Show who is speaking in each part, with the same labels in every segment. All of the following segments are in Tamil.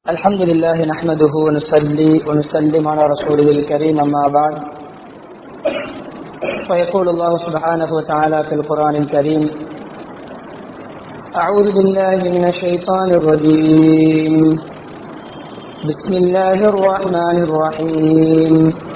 Speaker 1: الحمد لله نحمده ونصلي ونسلم على رسوله الكريم أما بعد فيقول الله سبحانه وتعالى في القرآن الكريم أعوذ بالله من الشيطان الرجيم بسم الله الرحمن الرحيم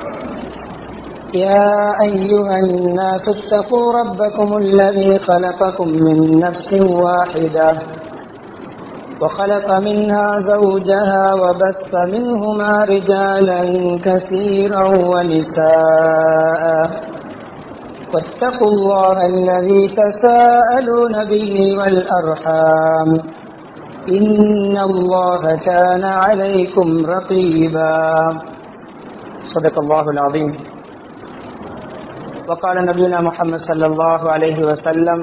Speaker 1: يا أيها الناس اتقوا ربكم الذي خلقكم من نفس واحدة وخلق منها زوجها وبث منهما رجالا كثيرا ونساء واتقوا الله الذي تساءلون به والأرحام إن الله كان عليكم رقيبا صدق الله العظيم وقال نبينا محمد صلى الله عليه وسلم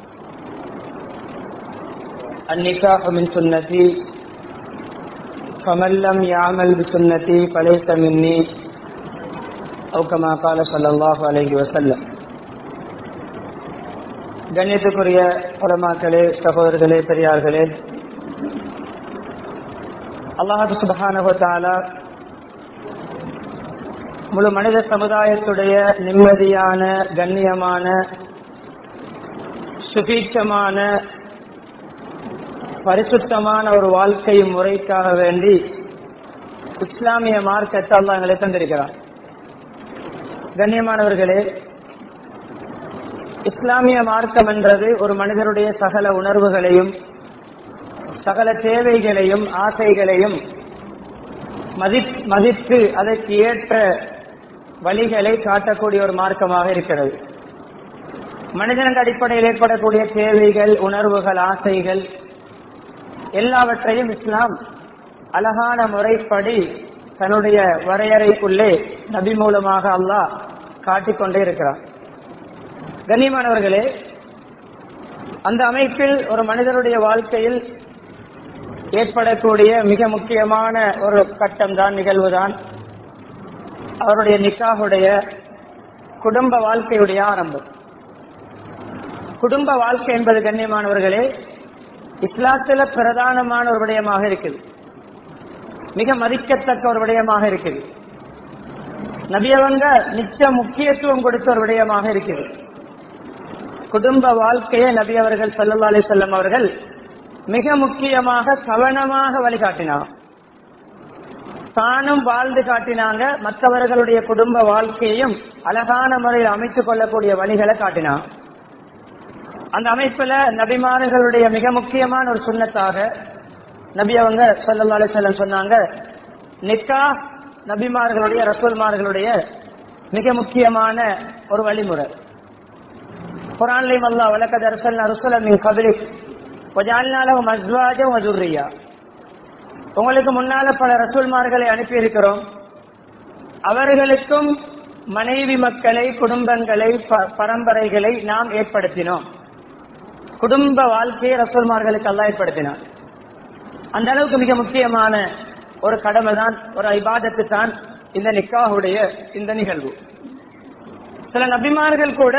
Speaker 1: النكاح من سنتي فمن لم يعمل بسنتي فليس مني أو كما قال صلى الله عليه وسلم கண்ணியத்துக்குரிய உலமாக்களே சகோதரர்களே பெரியார்களே அல்லாஹு சுபஹானஹாலா முழு மனித சமுதாயத்துடைய நிம்மதியான கண்ணியமான சுபீட்சமான பரிசுத்தமான ஒரு வாழ்க்கை முறைக்காக வேண்டி இஸ்லாமிய மார்க்கத்தை அல்லா எங்களை தந்திருக்கிறார் கண்ணியமானவர்களே இஸ்லாமிய மார்க்கம் என்றது ஒரு மனிதனுடைய சகல உணர்வுகளையும் சகல தேவைகளையும் ஆசைகளையும் மதித்து அதற்கு ஏற்ற வழிகளை காட்டக்கூடிய ஒரு மார்க்கமாக இருக்கிறது மனிதனுக்கு அடிப்படையில் ஏற்படக்கூடிய தேவைகள் உணர்வுகள் ஆசைகள் எல்லாவற்றையும் இஸ்லாம் அழகான முறைப்படி தன்னுடைய வரையறைக்குள்ளே நபி மூலமாக அல்லாஹ் காட்டிக்கொண்டே இருக்கிறார் கண்ணியமானவர்களே அந்த அமைப்பில் ஒரு மனிதனுடைய வாழ்க்கையில் ஏற்படக்கூடிய மிக முக்கியமான ஒரு கட்டம் தான் நிகழ்வுதான் அவருடைய நிக்காவுடைய குடும்ப வாழ்க்கையுடைய ஆரம்பம் குடும்ப வாழ்க்கை என்பது கண்ணியமானவர்களே இஸ்லாத்துல பிரதானமான ஒரு விடயமாக இருக்குது மிக மதிக்கத்தக்க ஒரு விடயமாக இருக்குது நபியவங்க நிச்சய முக்கியத்துவம் கொடுத்த ஒரு விடயமாக இருக்குது குடும்ப வாழ்க்கையை நபி அவர்கள் சல்லா அலி சொல்லம் அவர்கள் மிக முக்கியமாக கவனமாக வழிகாட்டினார் தானும் வாழ்ந்து காட்டினாங்க மற்றவர்களுடைய குடும்ப வாழ்க்கையையும் அழகான முறையில் அமைத்துக் கொள்ளக்கூடிய வழிகளை காட்டினார் அந்த அமைப்புல நபிமார்களுடைய மிக முக்கியமான ஒரு சுண்ணத்தாக நபி அவங்க சொல்லா அலிசல்லம் சொன்னாங்க நிக்கா நபிமார்களுடைய ரசூல்மார்களுடைய மிக முக்கியமான ஒரு வழிமுறை குரான்லையும் அல்லா வழக்கது அரசல் அருசலின் கபிலிக் கொஞ்சாலும் மஸ்வாஜம் மதுர்ரியா உங்களுக்கு முன்னால பல ரசூல்மார்களை அனுப்பி இருக்கிறோம் அவர்களுக்கும் மனைவி மக்களை குடும்பங்களை பரம்பரைகளை நாம் ஏற்படுத்தினோம் குடும்ப வாழ்க்கையை ரசூல்மார்களுக்கு அல்லா ஏற்படுத்தினார் அந்த அளவுக்கு மிக முக்கியமான ஒரு கடமை தான் ஒரு ஐபாதத்து தான் இந்த நிக்காவுடைய இந்த நிகழ்வு சில நபிமார்கள் கூட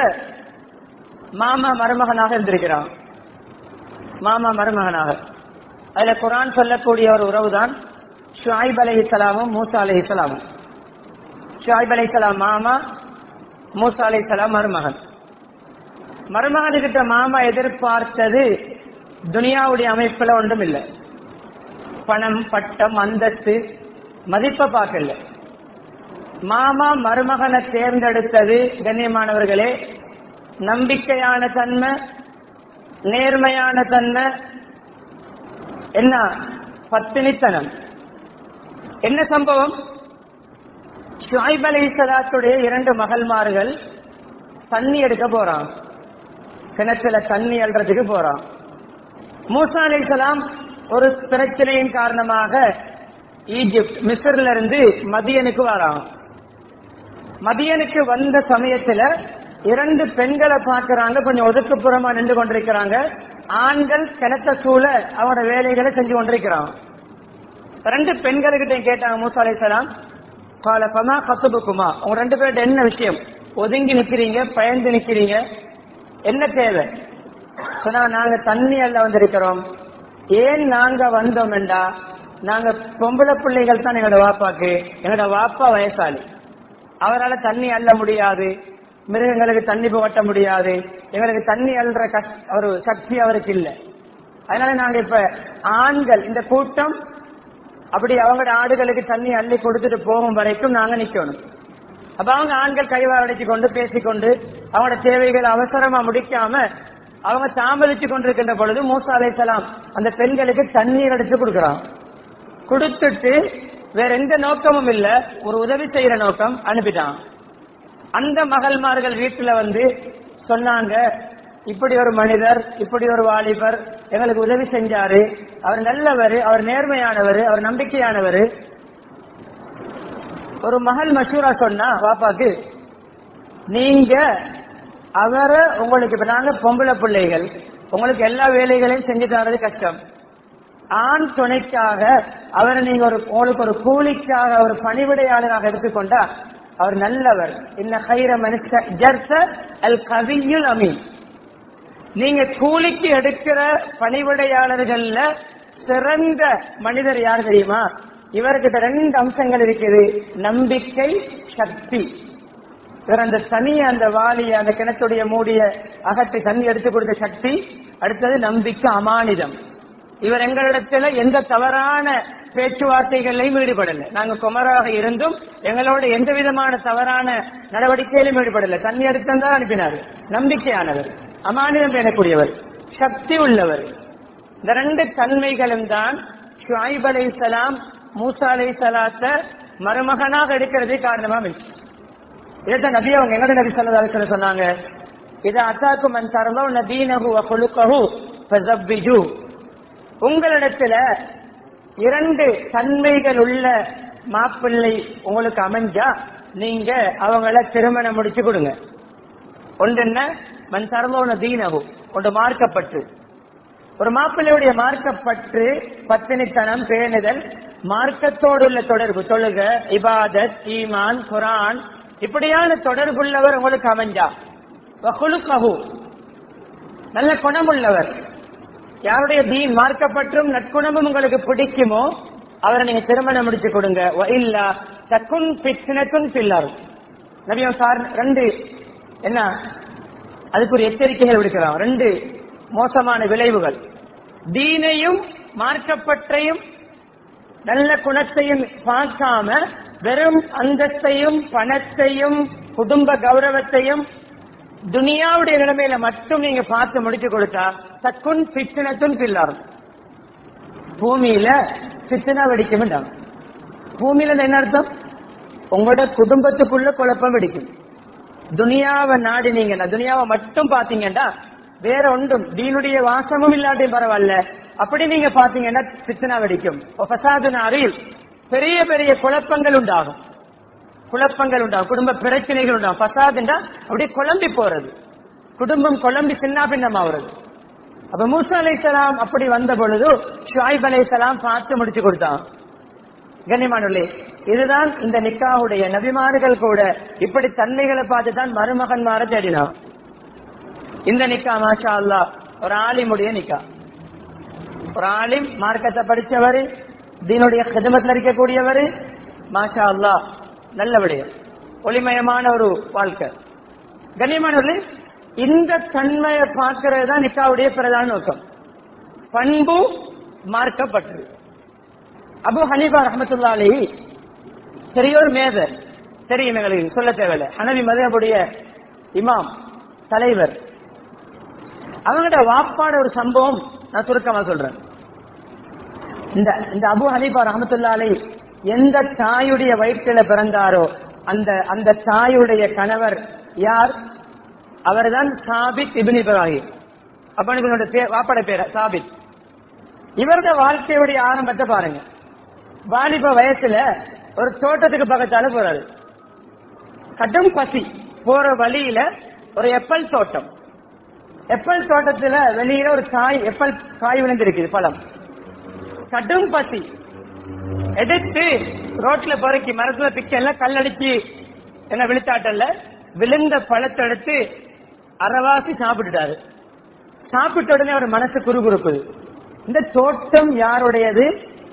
Speaker 1: மாமா மருமகனாக இருந்திருக்கிறான் மாமா மருமகனாக அதுல குரான் சொல்லக்கூடிய ஒரு உறவு தான் ஷாயிப் அலி இஸ்லாமும் மூசா அலி இஸ்லாமும் ஷாயிப் அலி இஸ்லாம் மாமா மூசா அலி இஸ்லாம் மருமகன் மருமகனுக்கிட்ட மாமா எதிர்பார்த்தது துனியாவுடைய அமைப்புல ஒன்றும் இல்லை பணம் பட்டம் அந்தஸ்து மதிப்பை பார்க்கல மாமா மருமகனை தேர்ந்தெடுத்தது கண்ணியமானவர்களே நம்பிக்கையான தன்மை நேர்மையான தன்மை என்ன பத்தினித்தனம் என்ன சம்பவம் ஷாயிப் அலி சலாத்துடைய இரண்டு மகள்மார்கள் தண்ணி எடுக்க போறான் கிணத்துல தண்ணி அல்றதுக்கு போறான் மூசா அலி சலாம் ஒரு பிரச்சனையின் காரணமாக ஈஜிப்ட் மிஸ்ர்ல இருந்து மதியனுக்கு வரான் மதியனுக்கு வந்த சமயத்துல இரண்டு பெண்களை பார்க்கிறாங்க கொஞ்சம் ஒதுக்குப்புறமா நின்று கொண்டிருக்கிறாங்க ஆண்கள் கிணத்த சூழ அவனோட வேலைகளை செஞ்சு கொண்டிருக்கிறான் ரெண்டு பெண்களுக்கிட்ட கேட்டாங்க மூசா அலி சலாம் காலப்பமா கசுபுக்குமா உங்க ரெண்டு பேர்ட்ட என்ன விஷயம் ஒதுங்கி நிக்கிறீங்க பயந்து நிக்கிறீங்க என்ன தேவை சொன்னா நாங்க தண்ணி அல்ல வந்திருக்கிறோம் ஏன் நாங்க வந்தோம் என்றா நாங்க பொம்பளை பிள்ளைகள் தான் எங்களோட வாப்பாக்கு எங்களோட வாப்பா வயசாளி அவரால் தண்ணி அள்ள முடியாது மிருகங்களுக்கு தண்ணி புகட்ட முடியாது எங்களுக்கு தண்ணி அள்ளுற கஷ் ஒரு சக்தி அவருக்கு இல்லை அதனால நாங்க இப்ப ஆண்கள் இந்த கூட்டம் அப்படி அவங்களோட ஆடுகளுக்கு தண்ணி அள்ளி கொடுத்துட்டு போகும் வரைக்கும் நாங்க நிக்கணும் அப்ப அவங்க ஆண்கள் கைவாரடிச்சு கொண்டு பேசிக்கொண்டு அவங்களோட தேவைகளை அவசரமா முடிக்காம அவங்க தாமதிச்சு கொண்டிருக்கின்ற பொழுது மூசா அலைசலாம் அந்த பெண்களுக்கு தண்ணீர் எடுத்து கொடுக்கறான் கொடுத்துட்டு வேற எந்த நோக்கமும் இல்ல ஒரு உதவி செய்யற நோக்கம் அனுப்பிட்டான் அந்த மகள்மார்கள் வீட்டுல வந்து சொன்னாங்க இப்படி ஒரு மனிதர் இப்படி ஒரு வாலிபர் எங்களுக்கு உதவி செஞ்சாரு அவர் நல்லவர் அவர் நேர்மையானவர் அவர் நம்பிக்கையானவர் ஒரு மகள் மஷூரா சொன்னா பாப்பாக்கு நீங்க அவரை உங்களுக்கு இப்ப நாங்க பொம்பளை பிள்ளைகள் உங்களுக்கு எல்லா வேலைகளையும் செஞ்சு தரது கஷ்டம் ஆண் துணைக்காக அவரை நீங்க ஒரு உங்களுக்கு ஒரு கூலிக்காக ஒரு பணிவிடையாளராக எடுத்துக்கொண்டா அவர் நல்லவர் இன்ன ஹைர மனுஷ ஜர்ச அல் கவியுல் அமீன் நீங்க கூலிக்கு எடுக்கிற பணிவிடையாளர்கள்ல சிறந்த மனிதர் யார் தெரியுமா இவர்கிட்ட ரெண்டு அம்சங்கள் இருக்குது நம்பிக்கை சக்தி இவர் அந்த தனிய அந்த வாளிய அந்த கிணத்துடைய மூடிய அகற்றி தண்ணி எடுத்து கொடுத்த சக்தி அடுத்தது நம்பிக்கை அமானிதம் இவர் எங்களிடத்துல எந்த தவறான பேச்சுவார்த்தைகளிலும் ஈடுபடல நாங்க குமராக இருந்தும் எங்களோட எந்த விதமான தவறான நடவடிக்கையிலும் ஈடுபடல தண்ணி எடுத்தான் அனுப்பினார் நம்பிக்கையானவர் அமானிதம் பேணக்கூடியவர் சக்தி உள்ளவர் இந்த ரெண்டு தன்மைகளும் தான் ஷுஐப் அலை சலாம் மூசா அலை சலாத்த மருமகனாக எடுக்கிறது காரணமா இருந்துச்சு இதைத்தான் நபி அவங்க எங்கட நபி சொல்லதாக சொன்னாங்க இது அத்தாக்கும் மன் தரலோ நதீனஹு வகுலுக்கஹு ஃபஸப்பிஜு உங்களிடத்துல இரண்டு தன்மைகள் உள்ள மாப்பிள்ளை உங்களுக்கு அமைஞ்சா நீங்க அவங்கள திருமணம் முடிச்சு கொடுங்க ஒன்று என்ன மண் தரலோன தீனகு ஒன்று மார்க்கப்பட்டு ஒரு மாப்பிள்ளையுடைய மார்க்கப்பற்று பத்தினித்தனம் பேணுதல் மார்க்கத்தோடு உள்ள தொடர்பு தொழுக இபாதத் ஈமான் குரான் இப்படியான தொடர்புள்ளவர் உங்களுக்கு அமைஞ்சா வகுலுக்கஹு நல்ல குணமுள்ளவர் யாருடைய தீன் மார்க்கப்பற்றும் நற்குணமும் உங்களுக்கு பிடிக்குமோ அவரை நீங்க திருமணம் முடிச்சு கொடுங்க வ இல்லா தக்குன் பிச்சினத்துன் பில்லர் நபியம் சார் ரெண்டு என்ன அதுக்கு ஒரு எச்சரிக்கைகள் விடுக்கலாம் ரெண்டு மோசமான விளைவுகள் தீனையும் மார்க்கப்பற்றையும் நல்ல குணத்தையும் பார்க்காம வெறும் அந்தஸ்தையும் பணத்தையும் குடும்ப கௌரவத்தையும் துனியாவுடைய நிலைமையில மட்டும் நீங்க பார்த்து முடிச்சு கொடுத்தா தக்குன் பிச்சினத்துன் பில்லாரும் பூமியில பித்தனா வெடிக்கும் வேண்டாம் பூமியில என்ன அர்த்தம் உங்களோட குடும்பத்துக்குள்ள குழப்பம் வெடிக்கும் துனியாவை நாடினீங்கன்னா துனியாவை மட்டும் பாத்தீங்கன்னா வேற ஒன்றும் தீனுடைய வாசமும் இல்லாட்டியும் பரவாயில்ல அப்படி நீங்க பாத்தீங்கன்னா பித்தனா வெடிக்கும் அறிவில் பெரிய பெரிய குழப்பங்கள் உண்டாகும் குழப்பங்கள் உண்டாகும் குடும்ப பிரச்சனைகள் உண்டாகும் பசாதுண்டா அப்படியே குழம்பி போறது குடும்பம் குழம்பி சின்ன பின்னமாகிறது அப்ப மூசா அலைசலாம் அப்படி வந்த பொழுது ஷுஐப் அலைசலாம் பார்த்து முடிச்சு கொடுத்தான் கண்ணியமானுள்ளே இதுதான் இந்த நிக்காவுடைய நபிமார்கள் கூட இப்படி தன்மைகளை பார்த்து தான் மருமகன்மார தேடினான் இந்த நிக்கா மாஷா அல்லா ஒரு ஆலிமுடைய நிக்கா ஒரு ஆலிம் மார்க்கத்தை படிச்சவர் தீனுடைய கிதமத்தில் இருக்கக்கூடியவர் மாஷா அல்லா நல்லபடியா ஒளிமயமான ஒரு வாழ்க்கை கண்ணியமானவர்களே இந்த தன்மையை பார்க்கிறது தான் நிக்காவுடைய பிரதான நோக்கம் பண்பு மார்க்கப்பட்டது அபு ஹனீபா ரஹமத்துல்லா அலி பெரியோர் மேதர் தெரியும் எங்களுக்கு சொல்ல தேவையில்லை ஹனவி மதனுடைய இமாம் தலைவர் அவங்களோட வாப்பாட ஒரு சம்பவம் நான் சுருக்கமா சொல்றேன் இந்த இந்த அபு ஹனீபா ரஹமத்துல்லா அலி எந்த தாயுடைய வயிற்றில பிறந்தாரோ அந்த அந்த தாயுடைய கணவர் யார் அவர்தான் சாபித் இபின் இப்ராஹிம் அப்பனுடைய பேர் வாப்பட பேர சாபித் இவருடைய வாழ்க்கையுடைய ஆரம்பத்தை பாருங்க வாலிப வயசுல ஒரு தோட்டத்துக்கு பக்கத்தால போறாரு கடும் பசி போற வழியில ஒரு எப்பல் தோட்டம் எப்பல் தோட்டத்துல வெளியில ஒரு காய் எப்பல் காய் விழுந்திருக்குது பழம் கடும் பசி எடுத்து ரோட்ல பொறுக்கி மரத்துல பிக்கல கல்லடிச்சு என்ன விழுத்தாட்டல்ல விழுந்த பழத்தை எடுத்து அறவாசி சாப்பிட்டுட்டாரு சாப்பிட்ட உடனே அவர் மனசு குறுகுறுக்குது இந்த தோட்டம் யாருடையது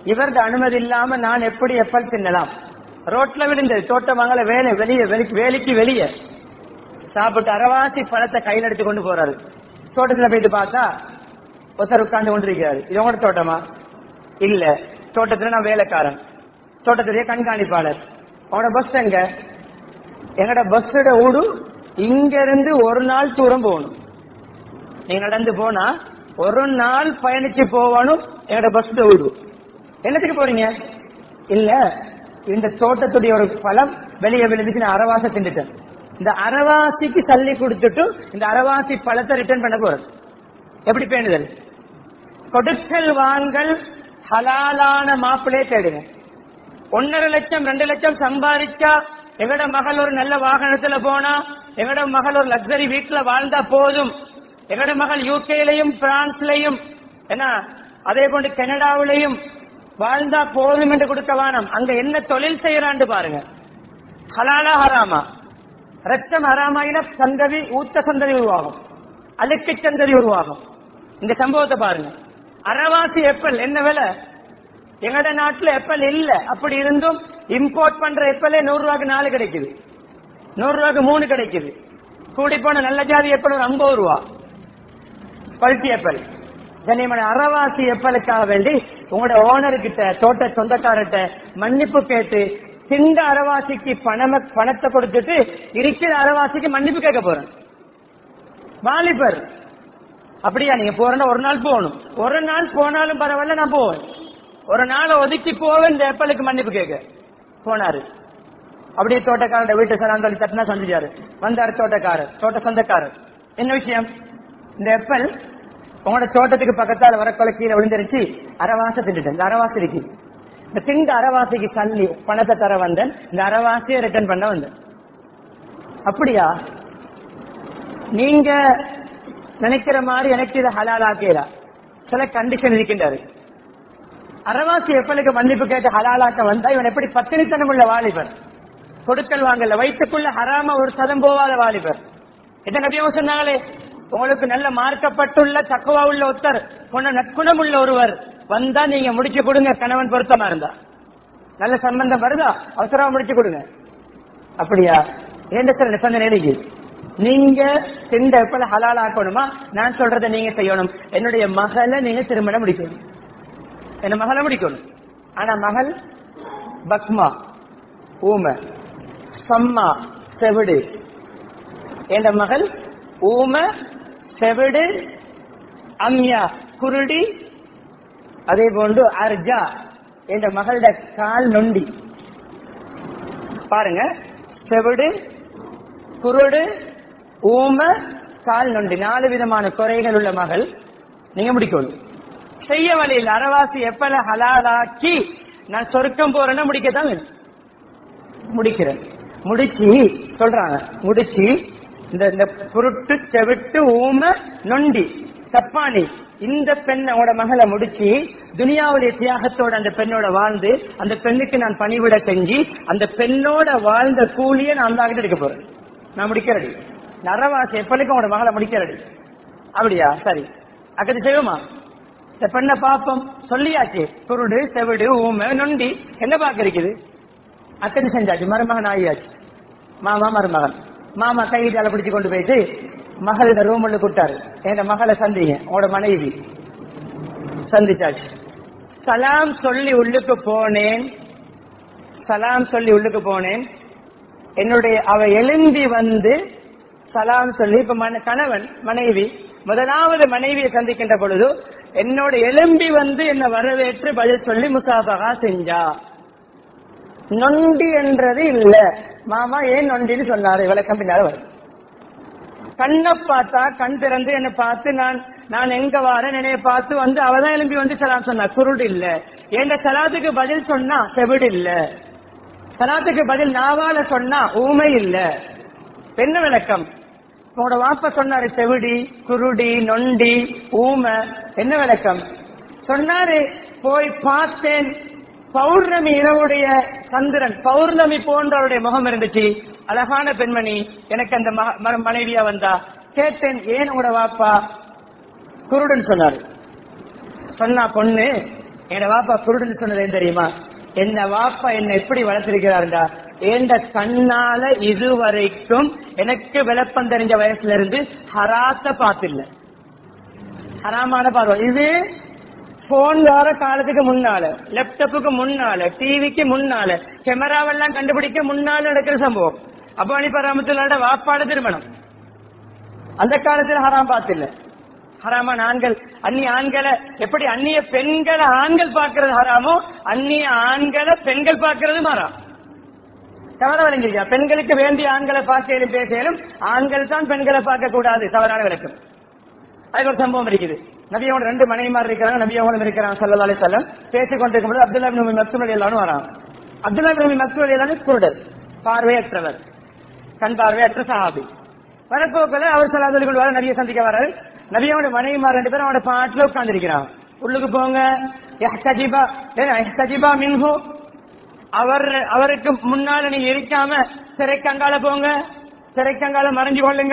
Speaker 1: இவரது அனுமதி இல்லாம நான் எப்படி எப்பல் தின்னலாம் ரோட்ல விழுந்தது தோட்டமங்கல வேலை வெளியே வெளி- வேலைக்கு வெளியே சாப்பிட்டு அரவாசி பழத்தை கையில் எடுத்து கொண்டு போறாரு தோட்டத்துல போயிட்டு பார்த்தா ஒருத்தர் உட்கார்ந்து கொண்டிருக்கிறாரு இது உங்களோட தோட்டமா இல்ல தோட்டத்துல நான் வேலைக்காரன் தோட்டத்திலேயே கண்காணிப்பாளர் அவனோட பஸ் எங்க எங்கட பஸ்ஸோட ஊடு இங்க இருந்து ஒரு நாள் தூரம் போகணும் நீங்க நடந்து போனா ஒரு நாள் பயணிச்சு போகணும் என்னோட பஸ் ஊடு என்னத்துக்கு போறீங்க இல்ல இந்த தோட்டத்துடைய ஒரு பழம் வெளியே விழுந்துச்சு நான் அரவாசை திண்டுட்டேன் இந்த அரவாசிக்கு தள்ளி கொடுத்துட்டு இந்த அரவாசி பழத்தை ரிட்டர்ன் பண்ண போறது எப்படி பேணுதல் கொடுக்கல் வாங்கல் ஹலாலான மாப்பிளையே தேடுங்க ஒன்னரை லட்சம் ரெண்டு லட்சம் சம்பாதிச்சா எங்கட மகள் ஒரு நல்ல வாகனத்துல போனா எங்கட மகள் ஒரு லக்ஸரி வீட்டுல வாழ்ந்தா போதும் எங்கட மகள் யூகேலையும் பிரான்ஸ்லயும் என்ன அதே போன்று கனடாவிலையும் வாழ்ந்தா போதும் என்று கொடுக்க வானம் அங்க என்ன தொழில் செய்யறான்னு பாருங்க ஹலாலா ஹராமா ரத்தம் ஹராமாயின சந்ததி ஊத்த சந்ததி உருவாகும் அழுக்கு சந்ததி உருவாகும் இந்த சம்பவத்தை பாருங்க அரவாசி எப்பல் என்ன விலை எங்கட நாட்டுல எப்பல் இல்ல அப்படி இருந்தும் இம்போர்ட் பண்ற எப்பலே நூறு ரூபாய்க்கு நாலு கிடைக்குது நூறு ரூபாய்க்கு மூணு கிடைக்குது கூடி போன நல்ல ஜாதி எப்பல் ஒரு ஐம்பது ரூபா பல்ட்டி எப்பல் கண்ணியமான அரவாசி எப்பலுக்காக வேண்டி உங்களோட ஓனர் கிட்ட தோட்ட சொந்தக்காரர்கிட்ட மன்னிப்பு கேட்டு சிந்த அரவாசிக்கு பணம பணத்தை கொடுத்துட்டு இருக்கிற அரவாசிக்கு மன்னிப்பு கேட்க போறேன் வாலிபர் அப்படியா நீங்க போறேன்னா ஒரு நாள் போகணும் ஒரு நாள் போனாலும் பரவாயில்ல நான் போவேன் ஒரு நாளை ஒதுக்கி போவேன் இந்த ஏப்பலுக்கு மன்னிப்பு கேட்க போனாரு அப்படியே தோட்டக்காரர் வீட்டு சராந்தோலி தட்டினா சந்திச்சாரு வந்தாரு தோட்டக்காரர் தோட்ட சொந்தக்காரர் என்ன விஷயம் இந்த எப்பல் உங்களோட தோட்டத்துக்கு பக்கத்தால வரக்கொலை கீழே விழுந்துருச்சு அரவாசை திண்டுட்டேன் இந்த அரவாசி இருக்கு இந்த திண்ட அரவாசிக்கு தள்ளி பணத்தை தர வந்தேன் இந்த அரவாசியை ரிட்டர்ன் பண்ண வந்தேன் அப்படியா நீங்க நினைக்கிற மாதிரி எனக்கு இதை ஹலாலாக்கீரா சில கண்டிஷன் இருக்கின்றாரு அரவாசி எப்பலுக்கு மன்னிப்பு கேட்டு ஹலாலாக்க வந்தா இவன் எப்படி பத்தினித்தனம் உள்ள வாலிபர் கொடுக்கல் வாங்கல வயிற்றுக்குள்ள ஹராம ஒரு சதம் போவாத வாலிபர் என்ன நபியவங்க சொன்னாங்களே உங்களுக்கு நல்ல மார்க்கப்பட்டுள்ள தக்குவா உள்ள ஒருத்தர் குண நற்குணம் உள்ள ஒருவர் வந்தா நீங்க முடிச்சு கொடுங்க கணவன் பொருத்தமா இருந்தா நல்ல சம்பந்தம் வருதா அவசரமா முடிச்சு கொடுங்க அப்படியா ஏண்ட சார் நிசந்த நிலைக்கு நீங்க திண்ட எப்பல ஹலால் ஆக்கணுமா நான் சொல்றதை நீங்க செய்யணும் என்னுடைய மகளை நீங்க திருமணம் முடிக்கணும் என்ன மகளை முடிக்கணும் ஆனா மகள் பக்மா ஊம சம்மா செவிடு என்ற மகள் ஊம செவிடு அம்யா குருடி அதே போன்று அர்ஜா என்ற மகளோட கால் நொண்டி பாருங்க செவிடு குருடு ஊம கால் நொண்டி நாலு விதமான குறைகள் உள்ள மகள் நீங்க முடிக்கணும் செய்ய வழியில் அரவாசி எப்பல ஹலாலாக்கி நான் சொருக்கம் போறேன்னா முடிக்கத்தான் வேணும் முடிக்கிறேன் முடிச்சு சொல்றாங்க முடிச்சு இந்த இந்த புருட்டு செவிட்டு ஊம நொண்டி சப்பானி இந்த பெண்ணோட மகளை முடிச்சு துனியாவுடைய தியாகத்தோட அந்த பெண்ணோட வாழ்ந்து அந்த பெண்ணுக்கு நான் பணிவிட செஞ்சு அந்த பெண்ணோட வாழ்ந்த கூலியை நான் தான் எடுக்க போறேன் நான் முடிக்கிறடி நரவாசி எப்பலுக்கும் உங்களோட மகளை முடிக்கிறடி அப்படியா சரி அக்கது செய்வோமா இந்த பெண்ணை பாப்போம் சொல்லியாச்சு குருடு செவிடு ஊமை நொண்டி என்ன பார்க்க இருக்குது அக்கடி செஞ்சாச்சு மருமகன் ஆகியாச்சு மாமா மருமகன் மாமா கையிட்டால பிடிச்சு கொண்டு போயிட்டு மகளோட ரூம்ல கூட்டாரு என் மகளை சந்திங்க உங்களோட மனைவி சந்திச்சாச்சு சலாம் சொல்லி உள்ளுக்கு போனேன் சலாம் சொல்லி உள்ளுக்கு போனேன் என்னுடைய அவ எழும்பி வந்து சலாம் சொல்லி இப்ப மன- கணவன் மனைவி முதலாவது மனைவியை சந்திக்கின்ற பொழுது என்னோட எலும்பி வந்து என்ன வரவேற்று பதில் சொல்லி முசாபகா செஞ்சா நொண்டி என்றது இல்ல மாமா ஏன் நொண்டின்னு சொன்னாரு விளக்கம் பின்னால வரும் கண்ணை பார்த்தா கண் திறந்து என்னை பார்த்து நான் நான் எங்க வாரேன் என்னைய பார்த்து வந்து அவதான் எழும்பி வந்து சலாம் சொன்னா குருடு இல்ல என் சலாத்துக்கு பதில் சொன்னா செவிடு இல்ல சலாத்துக்கு பதில் நாவால சொன்னா ஊமை இல்ல என்ன விளக்கம் உங்களோட வாப்ப சொன்னாரு செவிடி குருடி நொண்டி ஊமை என்ன விளக்கம் சொன்னாரு போய் பார்த்தேன் பௌர்ணமி இரவுடைய சந்திரன் பௌர்ணமி போன்ற அவருடைய முகம் இருந்துச்சு அழகான பெண்மணி எனக்கு அந்த மக- ம- மனைவியா வந்தா கேட்டேன் ஏன் உங்களோட வாப்பா குருடன் சொன்னாரு சொன்னா பொண்ணு என் வாப்பா குருடுன்னு சொன்னது ஏன் தெரியுமா என்ன வாப்பா என்ன எப்படி வளர்த்திருக்கிறாருடா ஏண்ட கண்ணால இதுவரைக்கும் எனக்கு விளப்பம் தெரிஞ்ச வயசுல இருந்து ஹராத்த பார்த்தில்ல ஹராமான பார்வை இது போன் வர காலத்துக்கு முன்னால லேப்டாப்புக்கு முன்னால டிவிக்கு முன்னால கேமராவெல்லாம் கண்டுபிடிக்க முன்னால நடக்கிற சம்பவம் அப்பானி பராமத்துலாட வாப்பாட திருமணம் அந்த காலத்துல ஹராம் பார்த்தில்ல ஹராமான ஆண்கள் அந்நிய ஆண்களை எப்படி அந்நிய பெண்களை ஆண்கள் பார்க்கறது ஹராமோ அந்நிய ஆண்களை பெண்கள் பார்க்கறது ஹராம் தவற விளங்கிருக்கா பெண்களுக்கு வேண்டிய ஆண்களை பார்க்கலும் பேசலும் ஆண்கள் தான் பெண்களை பார்க்க கூடாது தவறான விளக்கம் அதுக்கு ஒரு சம்பவம் இருக்குது நபியோட ரெண்டு மனைவிமார் இருக்கிறாங்க நபியோட இருக்கிறாங்க சல்லா அலி சொல்லம் பேசிக் கொண்டிருக்கும் அப்துல்லா நபி மக்சூல் அலி எல்லாரும் வராங்க அப்துல்லா நபி மக்சூல் அலி எல்லாரும் குருடர் பார்வையற்றவர் கண் பார்வையற்ற சஹாபி வரப்போக்கில் அவர் சலாதலி கொண்டு வர நபியை சந்திக்க வர்றாரு நபியோட மனைவிமார் ரெண்டு பேரும் அவனோட பாட்டுல உட்கார்ந்து இருக்கிறான் உள்ளுக்கு போங்க எஹ்தஜிபா ஏன்னா எஹ்தஜிபா மின்ஹு அவர் அவருக்கு முன்னால நீங்க இருக்காம சிறைக்கங்கால போங்க சிறைக்கங்கால மறைஞ்சு கொள்ளுங்க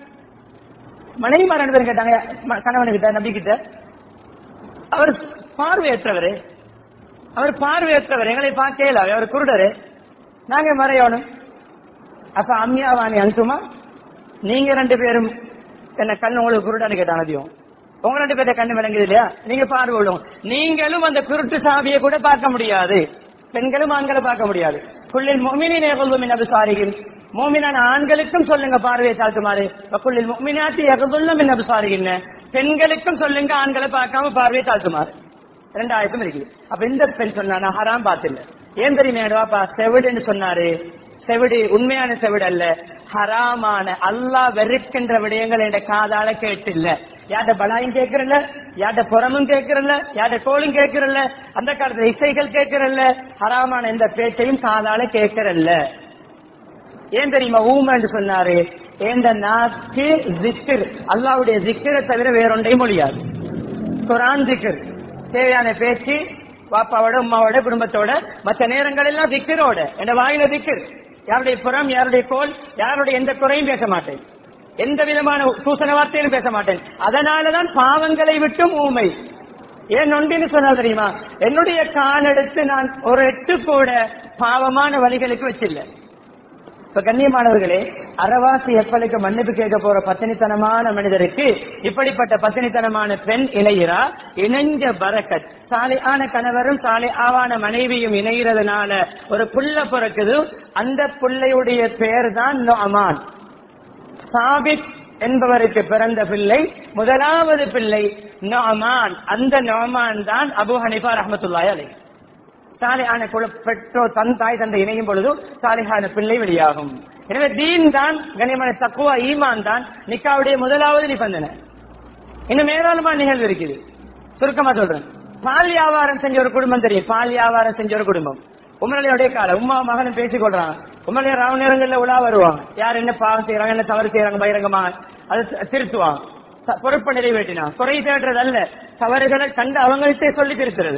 Speaker 1: மனைவி ரெண்டு பேரும் கேட்டாங்க ம- கணவனுக்கிட்ட நபி கிட்ட அவர் பார்வையற்றவரு அவர் பார்வையற்றவர் எங்களை பார்க்கல அவர் குருடரு நாங்க மறையணும் அப்ப அம்மியாவானி அன்சுமா நீங்க ரெண்டு பேரும் என்ன கண்ணு உங்களுக்கு குருடான்னு கேட்டான் நதியும் உங்க ரெண்டு பேர்த்த கண்ணு விளங்குது இல்லையா நீங்க பார்வை உள்ளவங்க. நீங்களும் அந்த குருட்டு சாவியை கூட பார்க்க முடியாது பெண்களும் ஆண்களை பார்க்க முடியாது குள்ளில் மொமினின் எகல்வும் என்ன விசாரிகள் மோமினான ஆண்களுக்கும் சொல்லுங்க பார்வையை தாழ்த்துமாறு குள்ளில் மொமினாத்தி எகல்லும் என்ன விசாரிகின்ற பெண்களுக்கும் சொல்லுங்க ஆண்களை பார்க்காம பார்வையை தாழ்த்துமாறு ரெண்டாயிரத்தும் இருக்குது அப்ப இந்த பெண் சொன்னா நான் ஹராம் பார்த்தில்ல ஏன் தெரியுமா வாப்பா செவிடுன்னு சொன்னாரு செவிடு உண்மையான செவிடு அல்ல ஹராமான அல்லாஹ் வெறுக்கின்ற விடயங்கள் என்ற காதால கேட்டில்ல யார்ட பலாயும் கேட்கறல்ல யார்ட புறமும் கேட்கறல்ல யார்ட கோலும் கேட்கறல்ல அந்த காலத்துல இசைகள் கேட்கறல்ல ஹராமான எந்த பேச்சையும் காதால கேட்கறல்ல ஏன் தெரியுமா ஊமன்னு சொன்னாரு ஏந்த நாக்கு ஜிக்கர் அல்லாவுடைய ஜிக்கரை தவிர வேறொன்றையும் மொழியாது குரான் ஜிக்கர் தேவையான பேச்சு பாப்பாவோட உமாவோட குடும்பத்தோட மற்ற நேரங்கள் எல்லாம் திக்கரோட என் வாயில திக்கர் யாருடைய புறம் யாருடைய கோல் யாருடைய எந்த குறையும் பேச மாட்டேன் எந்த விதமான சூசன வார்த்தையிலும் பேச மாட்டேன் அதனாலதான் பாவங்களை விட்டும் ஊமை ஏன் நொண்டின்னு சொன்னா தெரியுமா என்னுடைய காலெடுத்து நான் ஒரு எட்டு கூட பாவமான வழிகளுக்கு வச்சில்ல இப்ப கண்ணியமானவர்களே அரவாசி எப்பலுக்கு மன்னிப்பு கேட்க போற பத்தினித்தனமான மனிதருக்கு இப்படிப்பட்ட பத்தினித்தனமான பெண் இணைகிறா இணைஞ்ச பரக்கத் சாலை ஆன கணவரும் சாலை ஆவான மனைவியும் இணைகிறதுனால ஒரு புள்ள பிறக்குது அந்த புள்ளையுடைய பேர் தான் நொமான் சாபித் என்பவருக்கு பிறந்த பிள்ளை முதலாவது பிள்ளை நொமான் அந்த நொமான் தான் அபு ஹனிஃபா ரஹமத்துல்லாய் அலை சாலையான குல பெற்றோர் தன் தாய் தந்தை இணையும் பொழுது சாலையான பிள்ளை வெளியாகும் எனவே தீன் தான் கனிமன தக்குவா ஈமான் தான் நிக்காவுடைய முதலாவது நிபந்தனை இன்னும் ஏராளமான நிகழ்வு இருக்குது சுருக்கமா சொல்றேன் பால் வியாபாரம் செஞ்ச ஒரு குடும்பம் தெரியும் பால் வியாபாரம் செஞ்ச ஒரு குடும்பம் உமரலையுடைய காலம் உமா மகனும் பேசிக் கொள்றாங்க உமரலைய ராவ நேரங்கள்ல உலா வருவாங்க யார் என்ன பாவம் செய்யறாங்க என்ன தவறு செய்யறாங்க பகிரங்கமாக அதை தி- திருத்துவாங்க த- பொறுப்பை நிறைவேற்றினா குறை தேடுறது அல்ல தவறுகளை கண்டு அவங்கள்ட்டே சொல்லி திருத்துறது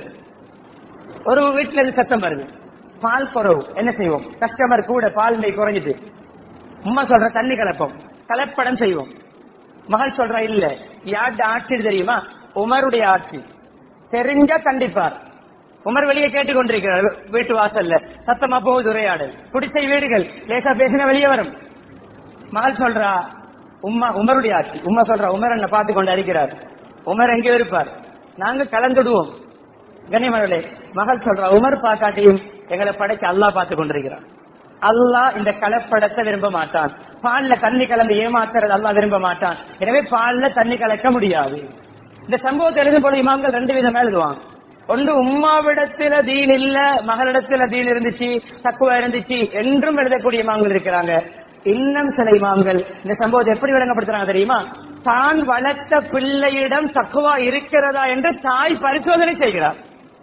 Speaker 1: ஒரு வீட்டுல இருந்து சத்தம் வருது பால் குறவு என்ன செய்வோம் கஸ்டமர் கூட பால் நெய் குறைஞ்சிட்டு உம்மா சொல்ற தண்ணி கலப்போம் கலப்படம் செய்வோம் மகள் சொல்ற இல்ல யார்ட ஆட்சி தெரியுமா உமருடைய ஆட்சி தெரிஞ்சா கண்டிப்பார் உமர் வெளியே கேட்டுக்கொண்டிருக்கிறார் வீட்டு வாசல்ல சத்தமா போகுது உரையாடல் குடிசை வீடுகள் லேசா பேசின வெளியே வரும் மகள் சொல்றா உம்மா உமருடைய ஆட்சி உம்மா சொல்றா உமர் என்ன பார்த்து கொண்டு அறிக்கிறார் உமர் எங்கே இருப்பார் நாங்க கலந்துடுவோம் கனிமர்களே மகள் சொல்றா உமர் பாக்காட்டியும் எங்களை படைச்சு அல்லாஹ் பார்த்து கொண்டிருக்கிறான் அல்லாஹ் இந்த கலப்படத்தை விரும்ப மாட்டான் பால்ல தண்ணி கலந்து ஏமாத்துறது அல்லாஹ் விரும்ப மாட்டான் எனவே பால்ல தண்ணி கலக்க முடியாது இந்த சம்பவத்தை எழுதும் போது இமாம்கள் ரெண்டு விதமா எழுதுவாங்க ஒன்று உம்மாவிடத்துல தீன் இல்ல மகளிடத்துல தீன் இருந்துச்சு தக்குவா இருந்துச்சு என்றும் எழுதக்கூடிய இமாம்கள் இருக்கிறாங்க இன்னும் சில இமாம்கள் இந்த சம்பவத்தை எப்படி விளங்கப்படுத்துறாங்க தெரியுமா தான் வளர்த்த பிள்ளையிடம் தக்குவா இருக்கிறதா என்று தாய் பரிசோதனை செய்கிறார்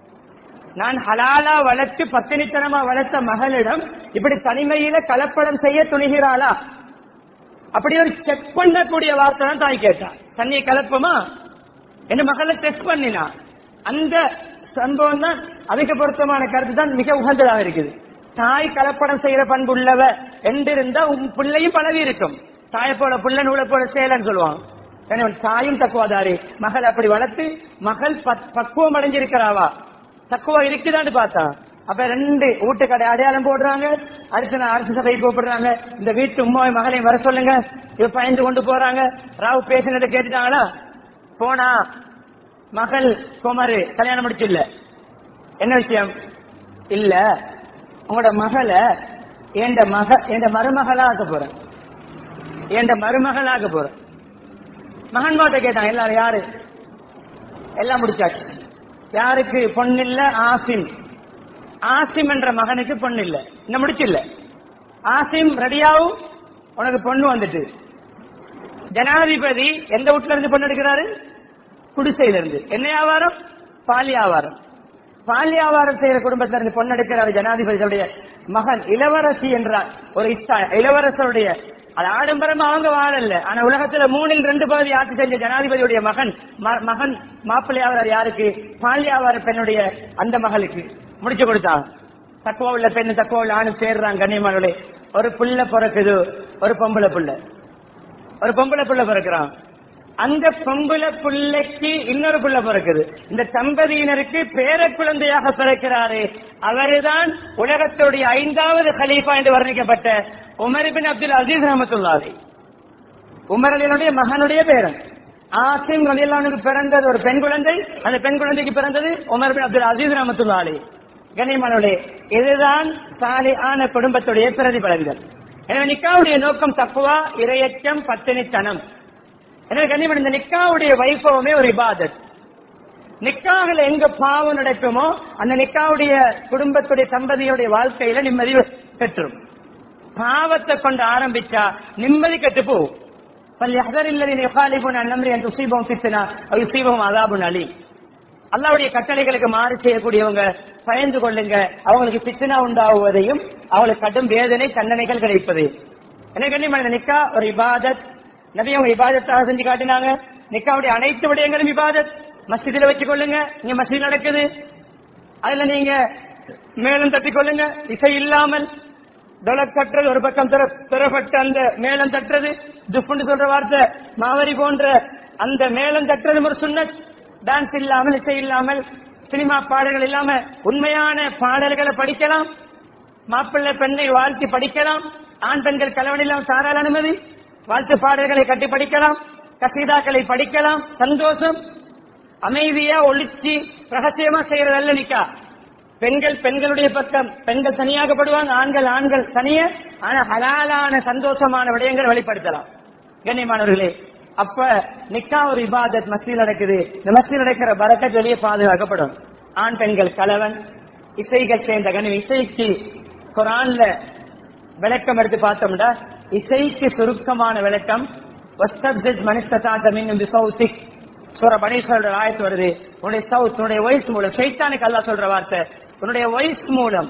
Speaker 1: நான் ஹலாலா வளர்த்து பத்தினித்தனமா வளர்த்த மகளிடம் இப்படி தனிமையில கலப்படம் செய்ய துணிகிறாளா அப்படி ஒரு செக் பண்ணக்கூடிய வார்த்தை தான் தாய் கேட்டா தண்ணியை கலப்பமா என் மகளை டெஸ்ட் பண்ணினா அந்த சம்பவம் தான் அதுக்கு பொருத்தமான கருத்து தான் மிக உகந்ததாக இருக்குது தாய் கலப்படம் செய்யற பண்பு உள்ளவ என்றிருந்தா உன் பிள்ளையும் பழகி இருக்கும் தாயை போல புள்ள நூலை போல செயலன்னு சொல்லுவாங்க எனவே தாயும் தக்குவாதாரி மகள் அப்படி வளர்த்து மகள் பக்- பக்குவம் அடைஞ்சிருக்கிறாவா தக்குவா இருக்குதான்னு பார்த்தான் அப்ப ரெண்டு வீட்டு கடை அடையாளம் போடுறாங்க அடுத்த நாள் அரசு சபை கூப்பிடுறாங்க இந்த வீட்டு உமாவை மகளையும் வர சொல்லுங்க இவ பயந்து கொண்டு போறாங்க ராவு பேசினதை கேட்டுட்டாங்களா போனா மகள் குமரு கல்யாணம் முடிச்சு இல்ல என்ன விஷயம் இல்ல உங்களோட மகளை என் மக என் மருமகளா ஆக்க போறேன் என் மருமகளாக போறேன் மகன்மாட்ட கேட்டான் எல்லாரும் யாரு எல்லாம் முடிச்சாச்சு யாருக்கு பொண்ணு இல்ல ஆசிம் ஆசிம் என்ற மகனுக்கு பொண்ணு இல்ல இன்னும் முடிச்சில்ல ஆசிம் ரெடியாவும் உனக்கு பொண்ணு வந்துட்டு ஜனாதிபதி எந்த வீட்டுல இருந்து பொண்ணு எடுக்கிறாரு குடிசையில இருந்து என்ன வியாபாரம் பால் வியாபாரம் பால் வியாபாரம் செய்யற குடும்பத்தில இருந்து பொண்ணு எடுக்கிறாரு ஜனாதிபதியுடைய மகன் இளவரசி என்றார் ஒரு இஷ்டா இளவரசருடைய அது ஆடம்பரமா அவங்க வாழல ஆனா உலகத்துல மூணில் ரெண்டு பகுதி ஆட்சி செஞ்ச ஜனாதிபதியுடைய மகன் ம- மகன் மாப்பிள்ளையாளர் யாருக்கு பால் வியாபார பெண்ணுடைய அந்த மகளுக்கு முடிச்சு கொடுத்தான் தக்குவா உள்ள பெண்ணு தக்குவா உள்ள ஆணு சேர்றாங்க கண்ணியமானே ஒரு புள்ள பிறக்குது ஒரு பொம்பளை புள்ள ஒரு பொம்பளை புள்ள பிறக்கிறான் அந்த பொம்பளை புள்ளைக்கு இன்னொரு புள்ள பிறக்குது இந்த தம்பதியினருக்கு பேர குழந்தையாக பிறக்கிறாரு அவருதான் உலகத்துடைய ஐந்தாவது கலீஃபா என்று வர்ணிக்கப்பட்ட உமர் பின் அப்துல் அசீஸ் ரஹமத்துல்லாஹி உமர் அலியனுடைய மகனுடைய பேரன் ஆசிம் ரலியல்லானுக்கு பிறந்தது ஒரு பெண் குழந்தை அந்த பெண் குழந்தைக்கு பிறந்தது உமர் பின் அப்துல் அசீஸ் ரஹமத்துல்லாஹி கண்ணியமானவர்களே இதுதான் சாலியான குடும்பத்துடைய பிரதிபலன்கள் எனவே நிக்காவுடைய நோக்கம் தக்குவா இரையச்சம் பத்தினித்தனம் எனவே கண்ணியமான இந்த நிக்காவுடைய வைபவமே ஒரு இபாதத் நிக்காவில் எங்க பாவம் நடக்குமோ அந்த நிக்காவுடைய குடும்பத்துடைய தம்பதியுடைய வாழ்க்கையில நிம்மதி பெற்றும் பாவத்தை கொண்டு ஆரம்பிச்சா நிம்மதி கெட்டு போகும் فَلْيَحْذَرِ الَّذِينَ يُخَالِفُونَ عَنْ أَمْرِهِ أَنْ تُصِيبَهُمْ فِتْنَةٌ أَوْ يُصِيبَهُم عَذَابٌ أَلِيمٌ அல்லாவுடைய கட்டளைகளுக்கு மாறு செய்யக்கூடியவங்க பயந்து கொள்ளுங்க அவங்களுக்கு பிச்சனா உண்டாகுவதையும் அவங்களுக்கு கடும் வேதனை தண்டனைகள் கிடைப்பதையும் என்ன கண்ணியமான நிக்கா ஒரு இபாதத் நபி அவங்க இபாதத்தாக செஞ்சு காட்டினாங்க நிக்காவுடைய அனைத்து விடயங்களும் இபாதத் மஸ்ஜிதில் வச்சு கொள்ளுங்க இங்க மஸ்ஜித் நடக்குது அதுல நீங்க மேலும் தட்டிக் கொள்ளுங்க இசை இல்லாமல் டொலக் தட்டுறது ஒரு பக்கம் திற- திறப்பட்ட அந்த மேளம் தட்டுறது துப்புன்னு சொல்ற வார்த்தை மாவரி போன்ற அந்த மேளம் தட்டுறது ஒரு சுன்னத் டான்ஸ் இல்லாமல் இசை இல்லாமல் சினிமா பாடல்கள் இல்லாம உண்மையான பாடல்களை படிக்கலாம் மாப்பிள்ளை பெண்ணை வாழ்த்தி படிக்கலாம் ஆண் பெண்கள் கலவன் இல்லாமல் சாராள அனுமதி வாழ்த்து பாடல்களை கட்டி படிக்கலாம் கசீதாக்களை படிக்கலாம் சந்தோஷம் அமைதியா ஒளிச்சு ரகசியமா செய்யறதல்ல நிக்கா பெண்கள் பெண்களுடைய பக்கம் பெண்கள் தனியாகப்படுவாங்க ஆண்கள் ஆண்கள் தனிய ஆனா ஹலாலான சந்தோஷமான விடயங்களை வெளிப்படுத்தலாம் கண்ணியமானவர்களே அப்ப நிக்கா ஒரு இபாதத் மஸ்ஜித் நடக்குது இந்த மஸ்ஜித் நடக்கிற பரக்கத் வெளியே பாதுகாக்கப்படும் ஆண் பெண்கள் கலவன் இசைகள் சேர்ந்த கண்ணியம் இசைக்கு குரான்ல விளக்கம் எடுத்து பார்த்தோம்னா இசைக்கு சுருக்கமான விளக்கம் வஸ்தப்ஜித் மனிஸ்ததாத்த மின்னும் பிசௌசிக் சூர பனீஸ்வரோட ஆயத்து வருது உன்னுடைய சவுத் உன்னுடைய வாய்ஸ் மூலம் சைத்தானுக்கு அல்லாஹ் சொல்ற வார்த்தை உன்னுடைய வாய்ஸ் மூலம்